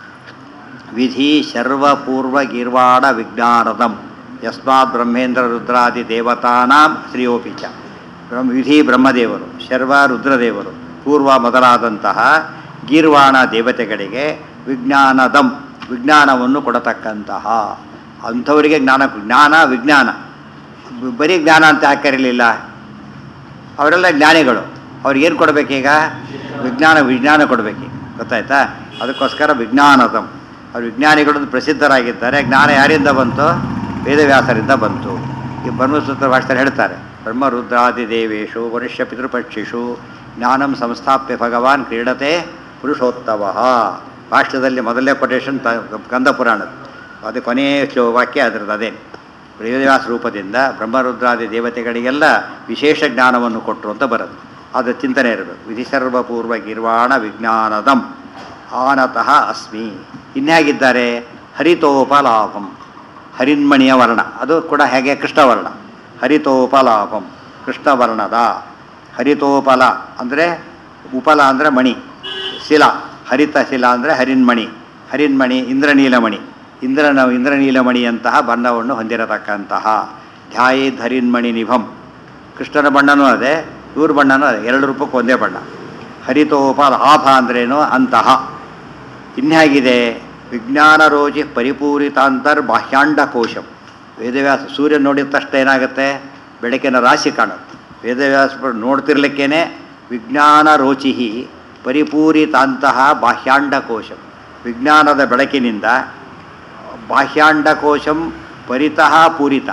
ವಿಧಿ ಸರ್ವಪೂರ್ವ ಗೀರ್ವಾಣ ವಿಜ್ಞಾನದಂ ಯಸ್ಮಾತ್ ಬ್ರಹ್ಮೇಂದ್ರ ರುದ್ರಾದಿ ದೇವತಾನಾಂ ಶ್ರೀಯೋಪಿ ಚ ಬ್ರಹ್ಮ ವಿಧಿ ಬ್ರಹ್ಮದೇವರು ಶರ್ವ ರುದ್ರದೇವರು ಪೂರ್ವ ಮೊದಲಾದಂತಹ ಗೀರ್ವಾಣ ದೇವತೆಗಳಿಗೆ ವಿಜ್ಞಾನದಂ ವಿಜ್ಞಾನವನ್ನು ಕೊಡತಕ್ಕಂತಹ ಅಂಥವರಿಗೆ ಜ್ಞಾನ ಜ್ಞಾನ ವಿಜ್ಞಾನ ಬ- ಬರೀ ಜ್ಞಾನ ಅಂತ ಯಾಕೆ ಕರೀಲಿಲ್ಲ ಅವರೆಲ್ಲ ಜ್ಞಾನಿಗಳು ಅವ್ರಿಗೇನು ಕೊಡಬೇಕೀಗ ವಿಜ್ಞಾನ ವಿಜ್ಞಾನ ಕೊಡಬೇಕು ಗೊತ್ತಾಯ್ತಾ ಅದಕ್ಕೋಸ್ಕರ ವಿಜ್ಞಾನದಂ ಅವ್ರು ವಿಜ್ಞಾನಿಗಳು ಪ್ರಸಿದ್ಧರಾಗಿದ್ದಾರೆ ಜ್ಞಾನ ಯಾರಿಂದ ಬಂತು ವೇದವ್ಯಾಸರಿಂದ ಬಂತು ಈ ಬ್ರಹ್ಮಸೂತ್ರ ಭಾಷೆಯಲ್ಲಿ ಹೇಳ್ತಾರೆ ಬ್ರಹ್ಮ ರುದ್ರಾದಿ ದೇವೇಶು ಮನುಷ್ಯ ಪಿತೃಪಕ್ಷಿಷು ಜ್ಞಾನಂ ಸಂಸ್ಥಾಪ್ಯ ಭಗವಾನ್ ಕ್ರೀಡತೆ ಪುರುಷೋತ್ತಮ ಭಾಷ್ಯದಲ್ಲಿ ಮೊದಲನೇ ಕೊಟೇಶನ್ ತ ಕಂದ ಪುರಾಣದ ಅದು ಕೊನೆಯ ಶ್ಲೋ ವಾಕ್ಯ ಅದರದ್ದು ಅದೇ ವೇದವ್ಯಾಸ ರೂಪದಿಂದ ಬ್ರಹ್ಮರುದ್ರಾದಿ ದೇವತೆಗಳಿಗೆಲ್ಲ ವಿಶೇಷ ಜ್ಞಾನವನ್ನು ಕೊಟ್ಟರು ಅಂತ ಬರೋದು ಅದು ಚಿಂತನೆ ಇರಬೇಕು ವಿಧಿ ಸರ್ವಪೂರ್ವ ಗಿರ್ವಾಣ ವಿಜ್ಞಾನದಂ ಆನತಃ ಅಸ್ಮಿ ಇನ್ಯಾಗಿದ್ದಾರೆ ಹರಿತೋಪಲಾಭಂ ಹರಿನ್ಮಣಿಯ ವರ್ಣ ಅದು ಕೂಡ ಹೇಗೆ ಕೃಷ್ಣವರ್ಣ ಹರಿತೋಪಲಾಭಂ ಕೃಷ್ಣವರ್ಣದ ಹರಿತೋಪಲ ಅಂದರೆ ಉಪಲ ಅಂದರೆ ಮಣಿ ಶಿಲ ಹರಿತ ಶಿಲ ಅಂದರೆ ಹರಿನ್ಮಣಿ ಹರಿನ್ಮಣಿ ಇಂದ್ರನೀಲಮಣಿ ಇಂದ್ರನ ಇಂದ್ರನೀಲಮಣಿಯಂತಹ ಬಣ್ಣವನ್ನು ಹೊಂದಿರತಕ್ಕಂತಹ ಧ್ಯಾಯೇದ್ ಹರಿನ್ಮಣಿ ನಿಭಂ ಕೃಷ್ಣನ ಬಣ್ಣನೂ ಅದೇ ಇವ್ರ ಬಣ್ಣನೂ ಅದೇ ಎರಡು ರೂಪಕ್ಕೆ ಒಂದೇ ಬಣ್ಣ ಹರಿತೋಪಲ ಆಭ ಅಂದ್ರೇನು ಅಂತಹ ಇನ್ಯಾಗಿದೆ ವಿಜ್ಞಾನ ರೋಜಿ ಪರಿಪೂರಿತಾಂತರ್ ಬಾಹ್ಯಾಂಡ ಕೋಶಂ ವೇದವ್ಯಾಸ ಸೂರ್ಯ ನೋಡಿದ ತಕ್ಷಣ ಏನಾಗುತ್ತೆ ಬೆಳಕಿನ ರಾಶಿ ಕಾಣುತ್ತೆ ವೇದವ್ಯಾಸ ನೋಡ್ತಿರ್ಲಿಕ್ಕೇನೆ ವಿಜ್ಞಾನ ರೋಚಿ ಪರಿಪೂರಿತಾಂತಹ ಬಾಹ್ಯಾಂಡ ಕೋಶಂ ವಿಜ್ಞಾನದ ಬೆಳಕಿನಿಂದ ಬಾಹ್ಯಾಂಡ ಕೋಶಂ ಪರಿತಃ ಪೂರಿತ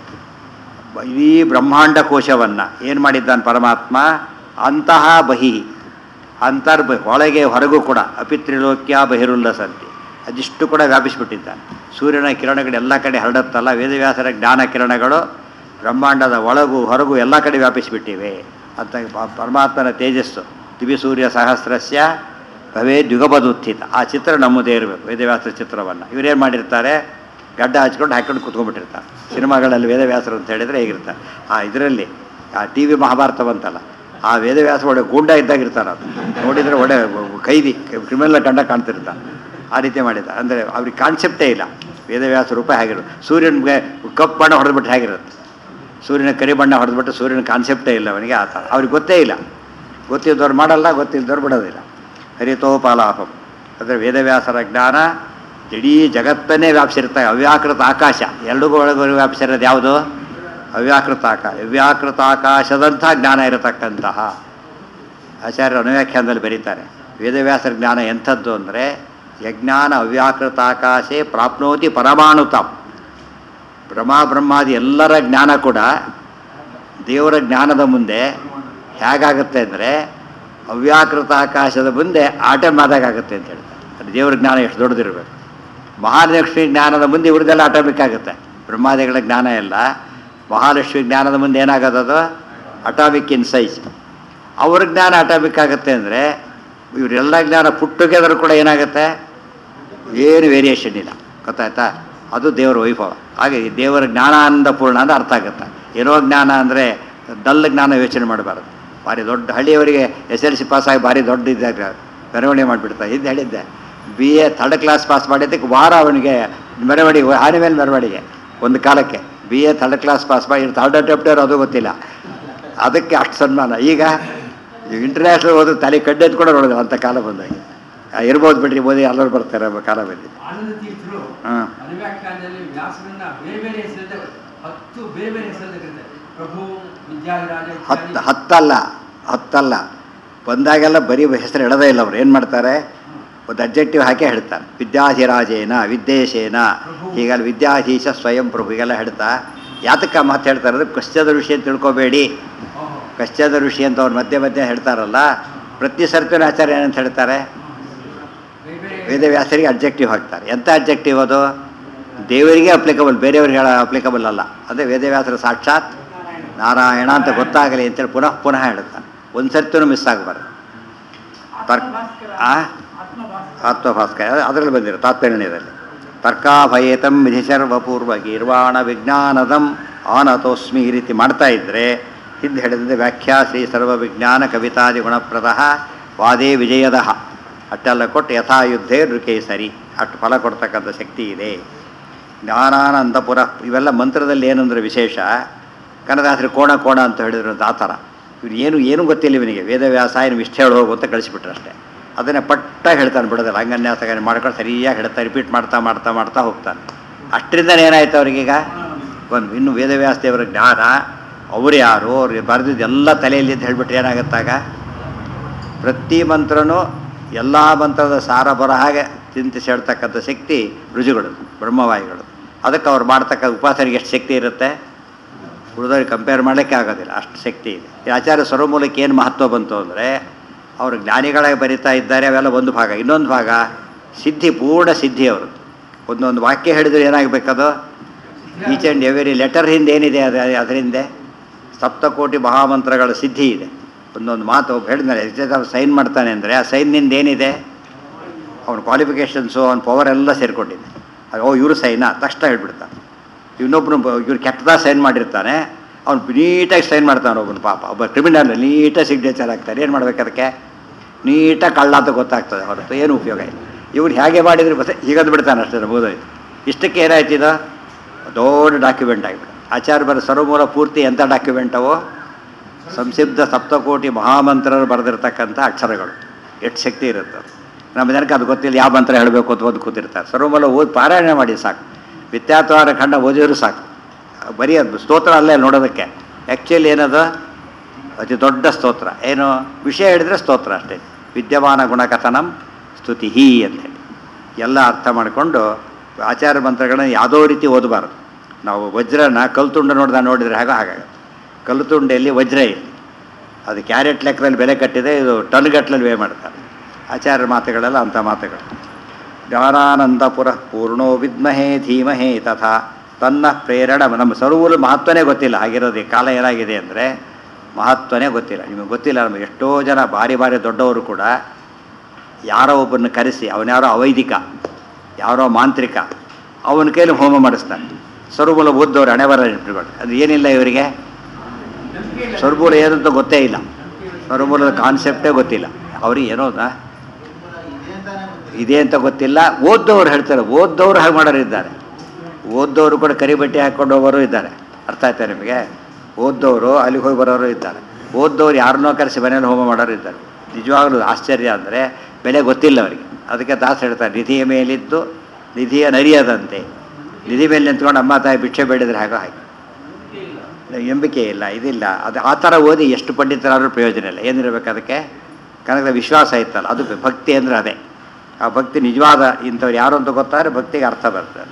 ಇಡೀ ಬ್ರಹ್ಮಾಂಡ ಕೋಶವನ್ನು ಏನು ಮಾಡಿದ್ದಾನೆ ಪರಮಾತ್ಮ ಅಂತಹ ಬಹಿ ಅಂತರ್ ಒಳಗೆ ಹೊರಗೂ ಕೂಡ ಅಪಿತ್ರಿಲೋಕ್ಯ ಬಹಿರುಲ್ಲಸಂತಿ ಅದಿಷ್ಟು ಕೂಡ ವ್ಯಾಪಿಸಿಬಿಟ್ಟಿದ್ದಾನೆ ಸೂರ್ಯನ ಕಿರಣಗಳು ಎಲ್ಲ ಕಡೆ ಹರಡುತ್ತಲ್ಲ ವೇದವ್ಯಾಸರ ಜ್ಞಾನ ಕಿರಣಗಳು ಬ್ರಹ್ಮಾಂಡದ ಒಳಗು ಹೊರಗು ಎಲ್ಲ ಕಡೆ ವ್ಯಾಪಿಸಿಬಿಟ್ಟಿವೆ ಅಂತ ಪ- ಪರಮಾತ್ಮನ ತೇಜಸ್ಸು ದಿವಿಸೂರ್ಯ ಸಹಸ್ರಸ್ಯ ಭವೇ ದ್ಯುಗಬದುತ್ಥಿತ ಆ ಚಿತ್ರ ನಮ್ಮದೇ ಇರಬೇಕು ವೇದವ್ಯಾಸರ ಚಿತ್ರವನ್ನು ಇವರೇನು ಮಾಡಿರ್ತಾರೆ ಗಡ್ಡ ಹಚ್ಕೊಂಡು ಹಾಕೊಂಡು ಕುತ್ಕೊಂಡ್ಬಿಟ್ಟಿರ್ತಾರೆ ಸಿನಿಮಾಗಳಲ್ಲಿ ವೇದವ್ಯಾಸರು ಅಂತ ಹೇಳಿದರೆ ಹೇಗಿರ್ತಾರೆ ಆ ಇದರಲ್ಲಿ ಆ ಟಿ ವಿ ಮಹಾಭಾರತ ಬಂತಲ್ಲ ಆ ವೇದವ್ಯಾಸ ಒಳ್ಳೆ ಗೂಂಡ ಇದ್ದಾಗ ಇರ್ತಾರೆ ಅದು ನೋಡಿದರೆ ಒಳ್ಳೆ ಕೈದಿ ಕ್ರಿಮಿನಲ್ ಗಂಡ ಕಾಣ್ತಿರ್ತಾನೆ ಆ ರೀತಿ ಮಾಡಿದ ಅಂದರೆ ಅವ್ರಿಗೆ ಕಾನ್ಸೆಪ್ಟೇ ಇಲ್ಲ ವೇದವ್ಯಾಸ ರೂಪ ಹೇಗಿರುತ್ತೆ ಸೂರ್ಯನಿಗೆ ಕಪ್ಪು ಬಣ್ಣ ಹೊಡೆದ್ಬಿಟ್ಟು ಹೇಗಿರುತ್ತೆ ಸೂರ್ಯನ ಕರಿ ಬಣ್ಣ ಹೊಡೆದ್ಬಿಟ್ಟು ಸೂರ್ಯನ ಕಾನ್ಸೆಪ್ಟೇ ಇಲ್ಲ ಅವನಿಗೆ ಆ ಥರ ಅವ್ರಿಗೆ ಗೊತ್ತೇ ಇಲ್ಲ ಗೊತ್ತಿದ್ದವ್ರು ಮಾಡಲ್ಲ ಗೊತ್ತಿದ್ದವ್ರು ಬಿಡೋದಿಲ್ಲ ಹರಿತೋಪಾಲಾಪಂ ಅಂದರೆ ವೇದವ್ಯಾಸರ ಜ್ಞಾನ ಇಡೀ ಜಗತ್ತನ್ನೇ ವ್ಯಾಪಿಸಿರ್ತಾರೆ ಅವ್ಯಾಕೃತ ಆಕಾಶ ಎರಡಿಗೂ ಒಳಗೆ ವ್ಯಾಪಿಸಿರೋದು ಯಾವುದು ಅವ್ಯಾಕೃತ ಆಕಾಶ ಅವ್ಯಾಕೃತ ಆಕಾಶದಂಥ ಜ್ಞಾನ ಇರತಕ್ಕಂತಹ ಆಚಾರ್ಯರು ಅನುವ್ಯಾಖ್ಯಾನದಲ್ಲಿ ಬರೀತಾರೆ ವೇದವ್ಯಾಸರ ಜ್ಞಾನ ಎಂಥದ್ದು ಅಂದರೆ ಯಜ್ಞಾನ ಅವ್ಯಾಕೃತ ಆಕಾಶೆ ಪ್ರಾಪ್ನೋತಿ ಪರಮಾಣುತಾಂ ಬ್ರಹ್ಮ ಬ್ರಹ್ಮಾದಿ ಎಲ್ಲರ ಜ್ಞಾನ ಕೂಡ ದೇವರ ಜ್ಞಾನದ ಮುಂದೆ ಹೇಗಾಗುತ್ತೆ ಅಂದರೆ ಅವ್ಯಾಕೃತ ಆಕಾಶದ ಮುಂದೆ ಆಟಮಾದಾಗುತ್ತೆ ಅಂತ ಹೇಳ್ತಾರೆ ಅದು ದೇವರ ಜ್ಞಾನ ಎಷ್ಟು ದೊಡ್ಡದಿರಬೇಕು ಮಹಾಲಕ್ಷ್ಮಿ ಜ್ಞಾನದ ಮುಂದೆ ಇವ್ರದ್ದೆಲ್ಲ ಆಟೋಮಿಕ್ ಆಗುತ್ತೆ ಬ್ರಹ್ಮಾದಿಗಳ ಜ್ಞಾನ ಎಲ್ಲ ಮಹಾಲಕ್ಷ್ಮಿ ಜ್ಞಾನದ ಮುಂದೆ ಏನಾಗೋದು ಅದು ಅಟಾಮಿಕ್ ಇನ್ ಸೈಜ್ ಅವ್ರ ಜ್ಞಾನ ಅಟಾಮಿಕ್ ಆಗುತ್ತೆ ಅಂದರೆ ಇವರೆಲ್ಲ ಜ್ಞಾನ ಪುಟ್ಟುಗೆದರೂ ಕೂಡ ಏನಾಗುತ್ತೆ ಏನು ವೇರಿಯೇಷನ್ ಇಲ್ಲ ಗೊತ್ತಾಯ್ತಾ ಅದು ದೇವರ ವೈಭವ ಹಾಗೆ ಈ ದೇವರ ಜ್ಞಾನಾನಂದ ಪೂರ್ಣ ಅಂತ ಅರ್ಥ ಆಗುತ್ತೆ ಏನೋ ಜ್ಞಾನ ಅಂದರೆ ಡಲ್ ಜ್ಞಾನ ಯೋಚನೆ ಮಾಡಬಾರ್ದು ಭಾರಿ ದೊಡ್ಡ ಹಳ್ಳಿಯವರಿಗೆ ಎಸ್ ಎಲ್ ಸಿ ಪಾಸ್ ಆಗಿ ಭಾರಿ ದೊಡ್ಡ ಇದ್ದಾಗ ಮೆರವಣಿಗೆ ಮಾಡಿಬಿಡ್ತಾರೆ ಇದು ಹೇಳಿದ್ದೆ B A third class pass ಮಾಡಿದ್ದಕ್ಕೆ ವಾರ ಅವನಿಗೆ ಮೆರವಣಿಗೆ ಆನೆ ಮೇಲೆ ಮೆರವಣಿಗೆ ಒಂದು ಕಾಲಕ್ಕೆ B A third class pass ಮಾಡಿ ಥರ್ಡ್ ಅಟೆಂಪ್ಟರ್ ಅದು ಗೊತ್ತಿಲ್ಲ ಅದಕ್ಕೆ ಅಷ್ಟು ಸನ್ಮಾನ ಈಗ ಇಂಟರ್ನ್ಯಾಷನಲ್ ಹೋದ್ರೆ ತಲೆ ಕಡ್ಡೆದ್ದು ಕೂಡ ನೋಡೋದು ಅಂಥ ಕಾಲ ಬಂದಾಗ ಆ, ಇರ್ಬೋದು ಬಿಡ್ರಿ ಮೋದಿ ಎಲ್ಲರೂ ಬರ್ತಾರೆ ಅನ್ನೋ ಕಾಲ ಬಂದಿದೆ ಆನಂದ ತೀರ್ಥರು ಹಾಂ ಅನುವ್ಯಾಖ್ಯಾನದಲ್ಲಿ ವ್ಯಾಸರನ್ನ ಬೇರೆ ಬೇರೆ ಹೆಸರಿಂದ ಹತ್ತು ಬೇರೆ ಬೇರೆ ಹೆಸರಿಂದ ಕರೀತಾರೆ ಪ್ರಭು ವಿದ್ಯಾಧಿರಾಜ ಹತ್ತು ಇತ್ಯಾದಿ. ಹತ್ತಲ್ಲ ಹತ್ತಲ್ಲ ಬಂದಾಗೆಲ್ಲ ಬರೀ ಹೆಸರು ಹೇಳೋದೇ ಇಲ್ಲ ಅವ್ರು ಏನು ಮಾಡ್ತಾರೆ ಒಂದು ಅಬ್ಜೆಕ್ಟಿವ್ ಹಾಕೇ ಹೇಳ್ತಾರೆ ವಿದ್ಯಾಧಿರಾಜೇನ ವಿದ್ಯೇಶೇನ ಹೀಗಲ್ಲ ವಿದ್ಯಾಧೀಶ ಸ್ವಯಂ ಪ್ರಭು ಹೀಗೆಲ್ಲ ಹೇಳ್ತಾ ಯಾತಕ್ಕೆ ಆ ಮಾತು ಹೇಳ್ತಾರೆ ಅಂದರೆ ಕಶ್ಚದ ಋಷಿ ಅಂತ ತಿಳ್ಕೊಬೇಡಿ ಓಹೋ. ಕಶ್ಚದ ಋಷಿ ಅಂತ ಅವ್ರು ಮಧ್ಯೆ ಮಧ್ಯೆ ಹೇಳ್ತಾರಲ್ಲ ಪ್ರತಿ ಸರ್ತಿನೂ ಆಚಾರ್ಯ ಏನಂತ ಹೇಳ್ತಾರೆ ಬೇರೆ ಬೇರೆ ವೇದವ್ಯಾಸರಿಗೆ ಅಬ್ಜೆಕ್ಟಿವ್ ಹಾಕ್ತಾರೆ ಎಂಥ ಅಬ್ಜೆಕ್ಟಿವ್ ಅದು ದೇವರಿಗೆ ಅಪ್ಲಿಕಬಲ್ ಬೇರೆಯವ್ರಿಗೆ ಅಪ್ಲಿಕಬಲ್ ಅಲ್ಲ ಅದೇ ವೇದವ್ಯಾಸರ ಸಾಕ್ಷಾತ್ ನಾರಾಯಣ ಅಂತ ಗೊತ್ತಾಗಲಿ ಅಂತೇಳಿ ಪುನಃ ಪುನಃ ಹೇಳ್ತಾನೆ ಒಂದು ಸರ್ತಿನೂ ಮಿಸ್ ಆಗಬಾರ್ದು ತರ್ಕ ಆ ಆತ್ಮಭಾಸ್ಕರ ಅದರಲ್ಲಿ ಬಂದಿರೋ ತಾತ್ಪರ್ಯದಲ್ಲಿ ತರ್ಕಾಭಯೇತಂ ವಿಧಿಸರ್ವಪೂರ್ವ ಗೀರ್ವಾಣ ವಿಜ್ಞಾನದಂ ಆನತೋಸ್ಮಿ ಈ ರೀತಿ ಮಾಡ್ತಾ ಇದ್ದರೆ ಹಿಂದೆ ಹೇಳಿದಂತೆ ವ್ಯಾಖ್ಯಾ ಶ್ರೀ ಸರ್ವ ವಿಜ್ಞಾನ ಕವಿತಾದಿ ಗುಣಪ್ರದ ವಾದೇ ವಿಜಯದ ಅಷ್ಟೆಲ್ಲ ಕೊಟ್ಟು ಯಥಾಯುದ್ಧೇ ನೃಕೇಸರಿ ಅಷ್ಟು ಫಲ ಕೊಡ್ತಕ್ಕಂಥ ಶಕ್ತಿ ಇದೆ ಜ್ಞಾನಾನಂದಪುರ ಇವೆಲ್ಲ ಮಂತ್ರದಲ್ಲಿ ಏನಂದ್ರೆ ವಿಶೇಷ ಕನ್ನದಾಸರಿ ಕೋಣ ಕೋಣ ಅಂತ ಹೇಳಿದ್ರು ಆ ಥರ ಇವ್ರು ಏನು ಏನೂ ಗೊತ್ತಿಲ್ಲ ಇವನಿಗೆ ವೇದವ್ಯಾಸ ಏನು ಇಷ್ಟ ಹೇಳಿ ಹೋಗು ಅಂತ ಕಳಿಸಿಬಿಟ್ರು ಅಷ್ಟೇ ಅದನ್ನೇ ಪಟ್ಟ ಹೇಳ್ತಾನೆ ಬಿಡೋದಿಲ್ಲ ಹಂಗನ್ಯಾಸ ಮಾಡ್ಕೊಂಡು ಸರಿಯಾಗಿ ಹೇಳ್ತಾ ರಿಪೀಟ್ ಮಾಡ್ತಾ ಮಾಡ್ತಾ ಮಾಡ್ತಾ ಹೋಗ್ತಾನೆ ಅಷ್ಟರಿಂದ ಏನಾಯ್ತು ಅವ್ರಿಗೀಗ ಒಂದು ಇನ್ನು ವೇದವ್ಯಾಸ ದೇವರ ಜ್ಞಾನ ಅವ್ರು ಯಾರು ಅವ್ರಿಗೆ ಬರೆದಿದ್ದೆಲ್ಲ ತಲೆಯಲ್ಲಿ ಅಂತ ಹೇಳ್ಬಿಟ್ರೆ ಏನಾಗುತ್ತಾಗ ಪ್ರತಿ ಮಂತ್ರನೂ ಎಲ್ಲ ಮಂತ್ರದ ಸಾರ ಬರೋ ಹಾಗೆ ಚಿಂತಿಸಿ ಹೇಳ್ತಕ್ಕಂಥ ಶಕ್ತಿ ರುಜುಗಳು ಬ್ರಹ್ಮವಾಯುಗಳು ಅದಕ್ಕೆ ಅವ್ರು ಮಾಡ್ತಕ್ಕ ಉಪಾಸನೆಗೆ ಎಷ್ಟು ಶಕ್ತಿ ಇರುತ್ತೆ ಉಳಿದವ್ರಿಗೆ ಕಂಪೇರ್ ಮಾಡಲಿಕ್ಕೆ ಆಗೋದಿಲ್ಲ ಅಷ್ಟು ಶಕ್ತಿ ಇದೆ ಈ ಆಚಾರ್ಯ ಸ್ವರಮೂಲಕ್ಕೆ ಏನು ಮಹತ್ವ ಬಂತು ಅಂದರೆ ಅವರು ಜ್ಞಾನಿಗಳಾಗಿ ಬರಿತಾ ಇದ್ದಾರೆ ಅವೆಲ್ಲ ಒಂದು ಭಾಗ ಇನ್ನೊಂದು ಭಾಗ ಸಿದ್ಧಿ ಪೂರ್ಣ ಸಿದ್ಧಿ ಅವರು ಒಂದೊಂದು ವಾಕ್ಯ ಹೇಳಿದ್ರೆ ಏನಾಗಬೇಕದು ಈಚ್ ಆ್ಯಂಡ್ ಎವರಿ ಲೆಟರ್ ಹಿಂದೆ ಏನಿದೆ ಅದು ಅದರ ಹಿಂದೆ ಸಪ್ತಕೋಟಿ ಮಹಾಮಂತ್ರಗಳ ಸಿದ್ಧಿ ಇದೆ ಒಂದೊಂದು ಮಾತು ಒಬ್ಬ ಹೇಳಿದ್ಮೇಲೆ ಅವ್ರು ಸೈನ್ ಮಾಡ್ತಾನೆ ಅಂದರೆ ಆ ಸೈನ್ನಿಂದ ಏನಿದೆ ಅವನ ಕ್ವಾಲಿಫಿಕೇಷನ್ಸು ಅವನ ಪವರ್ ಎಲ್ಲ ಸೇರಿಕೊಂಡಿದೆ ಅದು ಓ ಇವರು ಸೈನಾ ತಕ್ಷಣ ಹೇಳ್ಬಿಡ್ತಾನೆ ಇನ್ನೊಬ್ಬನು ಇವ್ರು ಕೆಟ್ಟದಾಗ ಸೈನ್ ಮಾಡಿರ್ತಾನೆ ಅವ್ನು ನೀಟಾಗಿ ಸೈನ್ ಮಾಡ್ತಾನೆ ಒಬ್ಬನು ಪಾಪ ಒಬ್ಬ ಕ್ರಿಮಿನಲ್ ನೀಟಾಗಿ ಸಿಗ್ನೇಚರ್ ಹಾಕ್ತಾರೆ ಏನು ಮಾಡ್ಬೇಕು ಅದಕ್ಕೆ ನೀಟಾಗಿ ಕಳ್ಳ ಅಂತ ಗೊತ್ತಾಗ್ತದೆ ಹೊರತು ಏನು ಉಪಯೋಗ ಇಲ್ಲ ಇವ್ರು ಹೇಗೆ ಮಾಡಿದ್ರೆ ಬಸ್ ಹೀಗದು ಬಿಡ್ತಾನೆ ಅಷ್ಟೇ ಬೋಧೋಯ್ತು ಇಷ್ಟಕ್ಕೆ ಏನಾಯ್ತು ಇದು ದೊಡ್ಡ ಡಾಕ್ಯುಮೆಂಟ್ ಆಗಿಬಿಡ ಆಚಾರ್ಯ ಬರ ಸರ್ವಮೂಲ ಪೂರ್ತಿ ಎಂಥ ಡಾಕ್ಯುಮೆಂಟ್ ಅವು ಸಂಸಿದ್ಧ ಸಪ್ತಕೋಟಿ ಮಹಾಮಂತ್ರರು ಬರೆದಿರ್ತಕ್ಕಂಥ ಅಕ್ಷರಗಳು ಎಷ್ಟು ಶಕ್ತಿ ಇರುತ್ತೆ ಅದು. ನಮ್ಮ ಜನಕ್ಕೆ ಅದು ಗೊತ್ತಿಲ್ಲ ಯಾವ ಮಂತ್ರ ಹೇಳಬೇಕು ಅಂತ ಓದಿ ಕೂತಿರ್ತಾರೆ ಸರ್ವಮೂಲ ಓದಿ ಪಾರಾಯಣ ಮಾಡಿ ಸಾಕು ವಿದ್ಯಾತ್ವಾರ ಖಂಡ ಓದಿದ್ರು ಸಾಕು ಬರೀ ಅದು ಸ್ತೋತ್ರ ಅಲ್ಲೇ ನೋಡೋದಕ್ಕೆ ಆ್ಯಕ್ಚುಲಿ ಏನದು ಅತಿ ದೊಡ್ಡ ಸ್ತೋತ್ರ ಏನು ವಿಷಯ ಹೇಳಿದರೆ ಸ್ತೋತ್ರ ಅಷ್ಟೇ ವಿದ್ಯಮಾನ ಗುಣಕಥನಂ ಸ್ತುತಿ ಅಂತೇಳಿ ಎಲ್ಲ ಅರ್ಥ ಮಾಡಿಕೊಂಡು ಆಚಾರ ಮಂತ್ರಗಳನ್ನ ಯಾವುದೋ ರೀತಿ ಓದಬಾರ್ದು ನಾವು ವಜ್ರನ ಕಲ್ತುಂಡ ನೋಡ್ದ ನೋಡಿದರೆ ಹಾಗೆ ಹಾಗಾಗುತ್ತೆ ಕಲ್ತುಂಡೆಯಲ್ಲಿ ವಜ್ರ ಇದೆ ಅದು ಕ್ಯಾರೆಟ್ ಲೆಕ್ಕದಲ್ಲಿ ಬೆಲೆ ಕಟ್ಟಿದೆ ಇದು ಟನ್ ಗಟ್ಟಲಲ್ಲಿ ವೇ ಮಾಡ್ತಾರೆ ಆಚಾರ್ಯ ಮಾತುಗಳೆಲ್ಲ ಅಂಥ ಮಾತುಗಳು ಜ್ಞಾನಾನಂದಪುರ ಪೂರ್ಣೋ ವಿದ್ಮಹೇ ಧೀಮಹೇ ತಥಾ ತನ್ನ ಪ್ರೇರಣ ನಮ್ಮ ಸರ್ವೂರು ಮಹತ್ವನೇ ಗೊತ್ತಿಲ್ಲ ಆಗಿರೋದು ಈ ಕಾಲ ಏನಾಗಿದೆ ಅಂದರೆ ಮಹತ್ವನೇ ಗೊತ್ತಿಲ್ಲ ನಿಮಗೆ ಗೊತ್ತಿಲ್ಲ ನಮಗೆ ಎಷ್ಟೋ ಜನ ಭಾರಿ ಭಾರಿ ದೊಡ್ಡವರು ಕೂಡ ಯಾರೋ ಒಬ್ಬರನ್ನ ಕರೆಸಿ ಅವನ್ಯಾರೋ ಅವೈದಿಕ ಯಾರೋ ಮಾಂತ್ರಿಕ ಅವನ ಕೈಲಿ ಹೋಮ ಮಾಡಿಸ್ತಾನೆ ಸರ್ವಮೂಲ ಓದ್ದವ್ರು ಹಣೆ ಬರ ಇಟ್ಕೊಂಡು ಅದು ಏನಿಲ್ಲ ಇವರಿಗೆ ನಂಬಿಕೆ ಇಲ್ಲ ಸ್ವರ್ಮೂಲ ಏನಂತ ಗೊತ್ತೇ ಇಲ್ಲ ಸ್ವರ್ಮೂಲದ ಕಾನ್ಸೆಪ್ಟೇ ಗೊತ್ತಿಲ್ಲ ಅವ್ರಿಗೆ ಏನೋ ನಾ- ಇದೆ ಅಂತ ಗೊತ್ತಿಲ್ಲ ಓದ್ದವ್ರು ಹೇಳ್ತಾರೆ ಓದ್ದವ್ರು ಹಾಗೆ ಮಾಡೋರು ಇದ್ದಾರೆ ಓದ್ದವರು ಕೂಡ ಕರಿ ಬಟ್ಟೆ ಹಾಕ್ಕೊಂಡು ಹೋಗೋರು ಇದ್ದಾರೆ ಅರ್ಥ ಆಯ್ತಾ ನಿಮಗೆ ಓದ್ದವರು ಅಲ್ಲಿಗೆ ಹೋಗಿ ಬರೋರು ಇದ್ದಾರೆ ಓದ್ದವ್ರು ಯಾರನ್ನೋ ಕರೆಸಿ ಮನೇಲಿ ಹೋಮ ಮಾಡೋರು ಇದ್ದಾರೆ ನಿಜವಾಗ್ಲೂ ಆಶ್ಚರ್ಯ ಅಂದರೆ ಬೆಲೆ ಗೊತ್ತಿಲ್ಲ ಅವರಿಗೆ ಅದಕ್ಕೆ ದಾಸ ಹೇಳ್ತಾರೆ ನಿಧಿಯ ಮೇಲಿದ್ದು ನಿಧಿಯ ನರಿಯದಂತೆ ನಿಧಿ ಮೇಲೆ ನಿಂತ್ಕೊಂಡು ಅಮ್ಮ ತಾಯಿ ಭಿಕ್ಷೆ ಬೇಡಿದ್ರೆ ಹಾಗೋ ಹಾಗೆ ನಂಬಿಕೆ ಇಲ್ಲ ಇದಿಲ್ಲ ಅದು ಆ ಥರ ಓದಿ ಎಷ್ಟು ಪಂಡಿತರಾದ್ರೂ ಪ್ರಯೋಜನ ಇಲ್ಲ ಏನಿರಬೇಕು ಅದಕ್ಕೆ ಕನಕದ ವಿಶ್ವಾಸ ಇತ್ತಲ್ಲ ಅದು ಭಕ್ತಿ ಅಂದರೆ ಅದೇ ಆ ಭಕ್ತಿ ನಿಜವಾದ ಇಂಥವ್ರು ಯಾರು ಅಂತ ಗೊತ್ತಾದ್ರೆ ಭಕ್ತಿಗೆ ಅರ್ಥ ಬರ್ತದೆ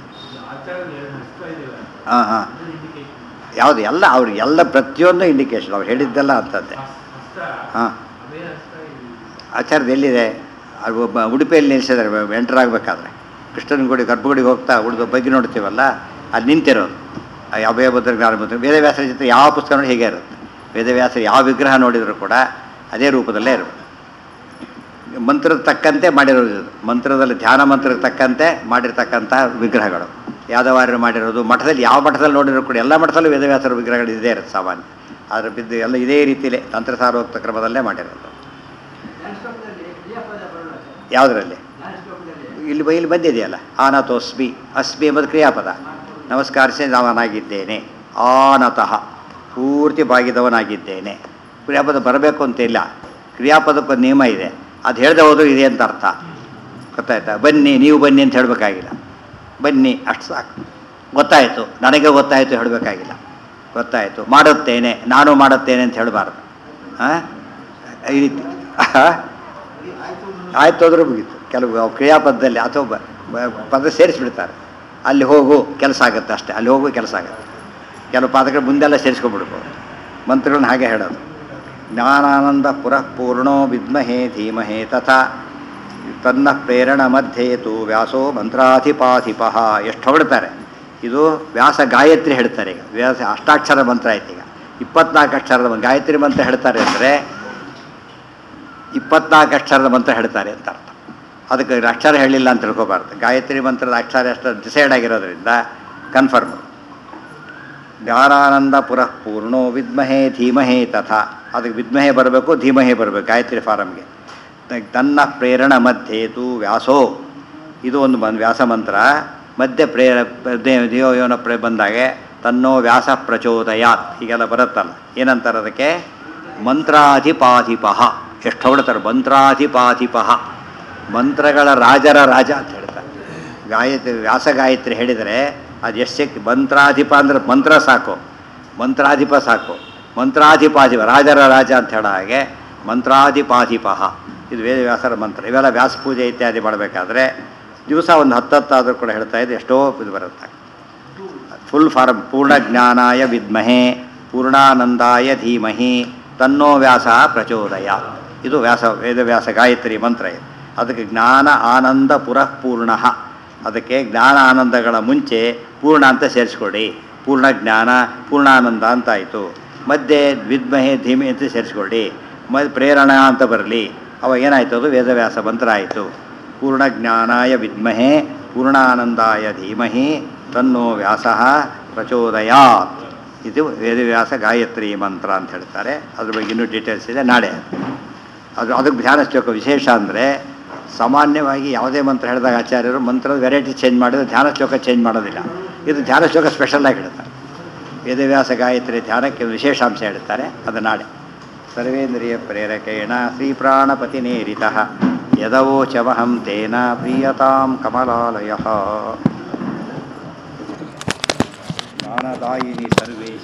ಹಾಂ ಹಾಂ ಯಾವುದು ಎಲ್ಲ ಅವ್ರಿಗೆ ಎಲ್ಲ ಪ್ರತಿಯೊಂದು ಇಂಡಿಕೇಶನ್ ಅವ್ರು ಹೇಳಿದ್ದೆಲ್ಲ ಅಂತದ್ದೇ ಹಾಂ ಆಚಾರ್ಯದ ಎಲ್ಲಿದೆ ಅದು ಒಬ್ಬ ಉಡುಪಿಯಲ್ಲಿ ನಿಲ್ಲಿಸಿದ್ದಾರೆ ಎಂಟರ್ ಆಗಬೇಕಾದ್ರೆ ಕೃಷ್ಣನ ಗುಡಿ ಗರ್ಭಗುಡಿಗೆ ಹೋಗ್ತಾ ಉಳಿದು ಬಗ್ಗೆ ನೋಡ್ತೀವಲ್ಲ ಅಲ್ಲಿ ನಿಂತಿರೋದು ಆ ಅಭಯ ಭದ್ರ ಜ್ಞಾನ ಭದ್ರ ವೇದವ್ಯಾಸರ ಜೊತೆ ಯಾವ ಪುಸ್ತಕ ನೋಡಿ ಹೇಗೆ ಇರುತ್ತೆ ವೇದವ್ಯಾಸರ ಯಾವ ವಿಗ್ರಹ ನೋಡಿದರೂ ಕೂಡ ಅದೇ ರೂಪದಲ್ಲೇ ಇರುತ್ತೆ ಮಂತ್ರದ ತಕ್ಕಂತೆ ಮಾಡಿರೋದು ಇದು ಮಂತ್ರದಲ್ಲಿ ಧ್ಯಾನ ಮಂತ್ರಕ್ಕೆ ತಕ್ಕಂತೆ ಮಾಡಿರ್ತಕ್ಕಂಥ ವಿಗ್ರಹಗಳು ಯಾದವಾರ್ಯರು ಮಾಡಿರೋದು ಮಠದಲ್ಲಿ ಯಾವ ಮಠದಲ್ಲಿ ನೋಡಿದ್ರು ಕೂಡ ಎಲ್ಲ ಮಠದಲ್ಲೂ ವೇದವ್ಯಾಸರ ವಿಗ್ರಹಗಳು ಇದೇ ಇರುತ್ತೆ ಸಾಮಾನ್ಯ ಆದರೆ ಬಿದ್ದು ಎಲ್ಲ ಇದೇ ರೀತಿಯಲ್ಲೇ ತಂತ್ರಸಾರೋಕ್ತ ಕ್ರಮದಲ್ಲೇ ಮಾಡಿರೋದು ಜ್ಞಾನಶ್ಲೋಕದಲ್ಲಿ ಕ್ರಿಯಾಪದ ಬರೋಲ್ಲ ಸರ್. ಯಾವುದರಲ್ಲಿ ಜ್ಞಾನಶ್ಲೋಕದಲ್ಲಿ ಇಲ್ಲಿ ಬ- ಇಲ್ಲಿ ಬಂದಿದೆಯಲ್ಲ ಆನತೋಸ್ಮಿ ಅಸ್ಮಿ ಎಂಬುದು ಕ್ರಿಯಾಪದ ನಮಸ್ಕಾರಿಸಿ ನಾವನಾಗಿದ್ದೇನೆ ಆನತಃ ಪೂರ್ತಿ ಬಾಗಿದವನಾಗಿದ್ದೇನೆ ಕ್ರಿಯಾಪದ ಬರಬೇಕು ಅಂತ ಇಲ್ಲ ಕ್ರಿಯಾಪದಕ್ಕೊಂದು ನಿಯಮ ಇದೆ ಅದು ಹೇಳ್ದೆ ಹೋದ್ರು ಇದೆ ಅಂತ ಅರ್ಥ ಗೊತ್ತಾಯ್ತಾ ಬನ್ನಿ ನೀವು ಬನ್ನಿ ಅಂತ ಹೇಳಬೇಕಾಗಿಲ್ಲ ಬನ್ನಿ ಅಷ್ಟು ಸಾಕು ಗೊತ್ತಾಯಿತು ನನಗೆ ಗೊತ್ತಾಯಿತು ಹೇಳಬೇಕಾಗಿಲ್ಲ ಗೊತ್ತಾಯಿತು ಮಾಡುತ್ತೇನೆ ನಾನು ಮಾಡುತ್ತೇನೆ ಅಂತ ಹೇಳಬಾರ್ದು ಹಾಂ ಈ ರೀತಿ ಆಯ್ತು ಹೋದ್ರೆ ಮುಗೀತು ಕೆಲವು ಅವು ಕ್ರಿಯಾಪದದಲ್ಲಿ ಅಥವಾ ಬ- ಬ- ಪದ ಸೇರಿಸ್ಬಿಡ್ತಾರೆ ಅಲ್ಲಿ ಹೋಗು ಕೆಲಸ ಆಗುತ್ತೆ ಅಷ್ಟೇ ಅಲ್ಲಿ ಹೋಗು ಕೆಲಸ ಆಗುತ್ತೆ ಕೆಲವು ಪದಗಳು ಮುಂದೆಲ್ಲ ಸೇರಿಸ್ಕೊಂಡ್ಬಿಡ್ಬೋದು ಮಂತ್ರಗಳನ್ನ ಹಾಗೆ ಹೇಳೋದು ಜ್ಞಾನಾನಂದ ಪುರಃ ಪೂರ್ಣೋ ವಿದ್ಮಹೇ ಧೀಮಹೇ ತಥಾ ತನ್ನ ಪ್ರೇರಣ ಮಧ್ಯೆ ತು ವ್ಯಾಸೋ ಮಂತ್ರಾಧಿಪಾಧಿಪ ಎಷ್ಟು ಹೊಗಡ್ತಾರೆ ಇದು ವ್ಯಾಸ ಗಾಯತ್ರಿ ಹೇಳ್ತಾರೆ ಈಗ ವ್ಯಾಸ ಅಷ್ಟಾಕ್ಷರ ಮಂತ್ರ ಆಯ್ತು ಈಗ ಇಪ್ಪತ್ನಾಲ್ಕು ಅಕ್ಷರದ ಮಂತ್ರ ಗಾಯತ್ರಿ ಮಂತ್ರ ಹೇಳ್ತಾರೆ ಅಂದರೆ ಇಪ್ಪತ್ನಾಲ್ಕು ಅಕ್ಷರದ ಮಂತ್ರ ಹೇಳ್ತಾರೆ ಅಂತ ಅರ್ಥ ಅದಕ್ಕೆ ಅಕ್ಷರ ಹೇಳಿಲ್ಲ ಅಂತ ತಿಳ್ಕೊಬಾರ್ದು ಗಾಯತ್ರಿ ಮಂತ್ರದ ಅಕ್ಷರ ಎಷ್ಟು ಡಿಸೈಡ್ ಆಗಿರೋದ್ರಿಂದ ಕನ್ಫರ್ಮ್ ಜ್ಞಾನಾನಂದ ಪುರಃ ಪೂರ್ಣೋ ವಿದ್ಮಹೇ ಧೀಮಹೇ ತಥಾ ಅದಕ್ಕೆ ವಿದ್ಮಹೇ ಬರಬೇಕು ಧೀಮಹೇ ಬರಬೇಕು ಗಾಯತ್ರಿ ಫಾರಮ್ಗೆ ತನ್ನ ಪ್ರೇರಣ ಮಧ್ಯೆ ತು ವ್ಯಾಸೋ ಇದು ಒಂದು ಬಂದು ವ್ಯಾಸ ಮಂತ್ರ ಮಧ್ಯೆ ಪ್ರೇರ ದೇವ ಯೋನ ಪ್ರೇ ಬಂದಾಗೆ ತನ್ನೋ ವ್ಯಾಸ ಪ್ರಚೋದಯಾತ್ ಹೀಗೆಲ್ಲ ಬರುತ್ತಲ್ಲ ಏನಂತಾರೆ ಅದಕ್ಕೆ ಮಂತ್ರಾಧಿಪಾಧಿಪ ಎಷ್ಟು ಹೊಡ್ತಾರೆ ಮಂತ್ರಾಧಿಪಾಧಿಪ ಮಂತ್ರಗಳ ರಾಜರ ರಾಜ ಅಂತ ಹೇಳ್ತಾರೆ ಗಾಯತ್ರಿ ವ್ಯಾಸ ಗಾಯತ್ರಿ ಹೇಳಿದರೆ ಅದು ಎಷ್ಟು ಶಕ್ತಿ ಮಂತ್ರಾಧಿಪ ಅಂದ್ರೆ ಮಂತ್ರ ಸಾಕು ಮಂತ್ರಾಧಿಪ ಸಾಕು ಮಂತ್ರಾಧಿಪಾಧಿಪ ರಾಜರ ರಾಜ ಅಂತ ಹೇಳೋ ಹಾಗೆ ಮಂತ್ರಾಧಿಪಾಧಿಪ ಇದು ವೇದವ್ಯಾಸರ ಮಂತ್ರ ಇವೆಲ್ಲ ವ್ಯಾಸ ಪೂಜೆ ಇತ್ಯಾದಿ ಮಾಡಬೇಕಾದ್ರೆ ದಿವಸ ಒಂದು ಹತ್ತತ್ತಾದರೂ ಕೂಡ ಹೇಳ್ತಾ ಇದ್ದು ಎಷ್ಟೋ ಇದು ಬರುತ್ತೆ ಫುಲ್ ಫಾರ್ಮ್ ಪೂರ್ಣ ಜ್ಞಾನಾಯ ವಿದ್ಮಹೆ ಪೂರ್ಣಾನಂದಾಯ ಧೀಮಹಿ ತನ್ನೋ ವ್ಯಾಸ ಪ್ರಚೋದಯ ಇದು ವ್ಯಾಸ ವೇದವ್ಯಾಸ ಗಾಯತ್ರಿ ಮಂತ್ರ ಇದು ಅದಕ್ಕೆ ಜ್ಞಾನ ಆನಂದ ಪುರಃ ಪೂರ್ಣ ಅದಕ್ಕೆ ಜ್ಞಾನ ಆನಂದಗಳ ಮುಂಚೆ ಪೂರ್ಣ ಅಂತ ಸೇರಿಸ್ಕೊಡಿ ಪೂರ್ಣ ಜ್ಞಾನ ಪೂರ್ಣಾನಂದ ಅಂತ ಆಯಿತು ಮಧ್ಯೆ ವಿದ್ಮಹೆ ಧೀಮೆ ಅಂತ ಸೇರಿಸ್ಕೊಳ್ಳಿ ಮ ಪ್ರೇರಣಾ ಅಂತ ಬರಲಿ ಅವಾಗ ಏನಾಯ್ತು ಅದು ವೇದವ್ಯಾಸ ಮಂತ್ರ ಆಯಿತು ಪೂರ್ಣ ಜ್ಞಾನಾಯ ವಿದ್ಮಹೆ ಪೂರ್ಣಾನಂದಾಯ ಧೀಮಹಿ ತನ್ನೋ ವ್ಯಾಸ ಪ್ರಚೋದಯಾತ್ ಇದು ವೇದವ್ಯಾಸ ಗಾಯತ್ರಿ ಮಂತ್ರ ಅಂತ ಹೇಳ್ತಾರೆ ಅದ್ರ ಬಗ್ಗೆ ಇನ್ನೂ ಡೀಟೇಲ್ಸ್ ಇದೆ ನಾಳೆ ಅದು ಅದಕ್ಕೆ ಧ್ಯಾನ ಶ್ಲೋಕ ವಿಶೇಷ ಅಂದರೆ ಸಾಮಾನ್ಯವಾಗಿ ಯಾವುದೇ ಮಂತ್ರ ಹೇಳಿದಾಗ ಆಚಾರ್ಯರು ಮಂತ್ರದ ವೆರೈಟಿ ಚೇಂಜ್ ಮಾಡಿದ್ರೆ ಧ್ಯಾನ ಶ್ಲೋಕ ಚೇಂಜ್ ಮಾಡೋದಿಲ್ಲ ಇದು ಧ್ಯಾನ ಶ್ಲೋಕ ಸ್ಪೆಷಲಾಗಿ ಹೇಳ್ತಾರೆ ವೇದವ್ಯಾಸ ಗಾಯತ್ರಿ ಧ್ಯಾನಕ್ಕೆ ವಿಶೇಷಾಂಶ ಹೇಳ್ತಾರೆ ಅದು ನಾಳೆ ಸರ್ವೇಂದ್ರಿಯ ಪ್ರೇರಕೇಣ ಶ್ರೀಪ್ರಾಣಪತಿನೇರಿತ ಯದವೋಚಮಹಂ ತೇನ ಪ್ರೀಯತಾಂ ಕಮಲಾಲಯ ಜ್ಞಾನದಾಯಿನಿ ಸರ್ವೇ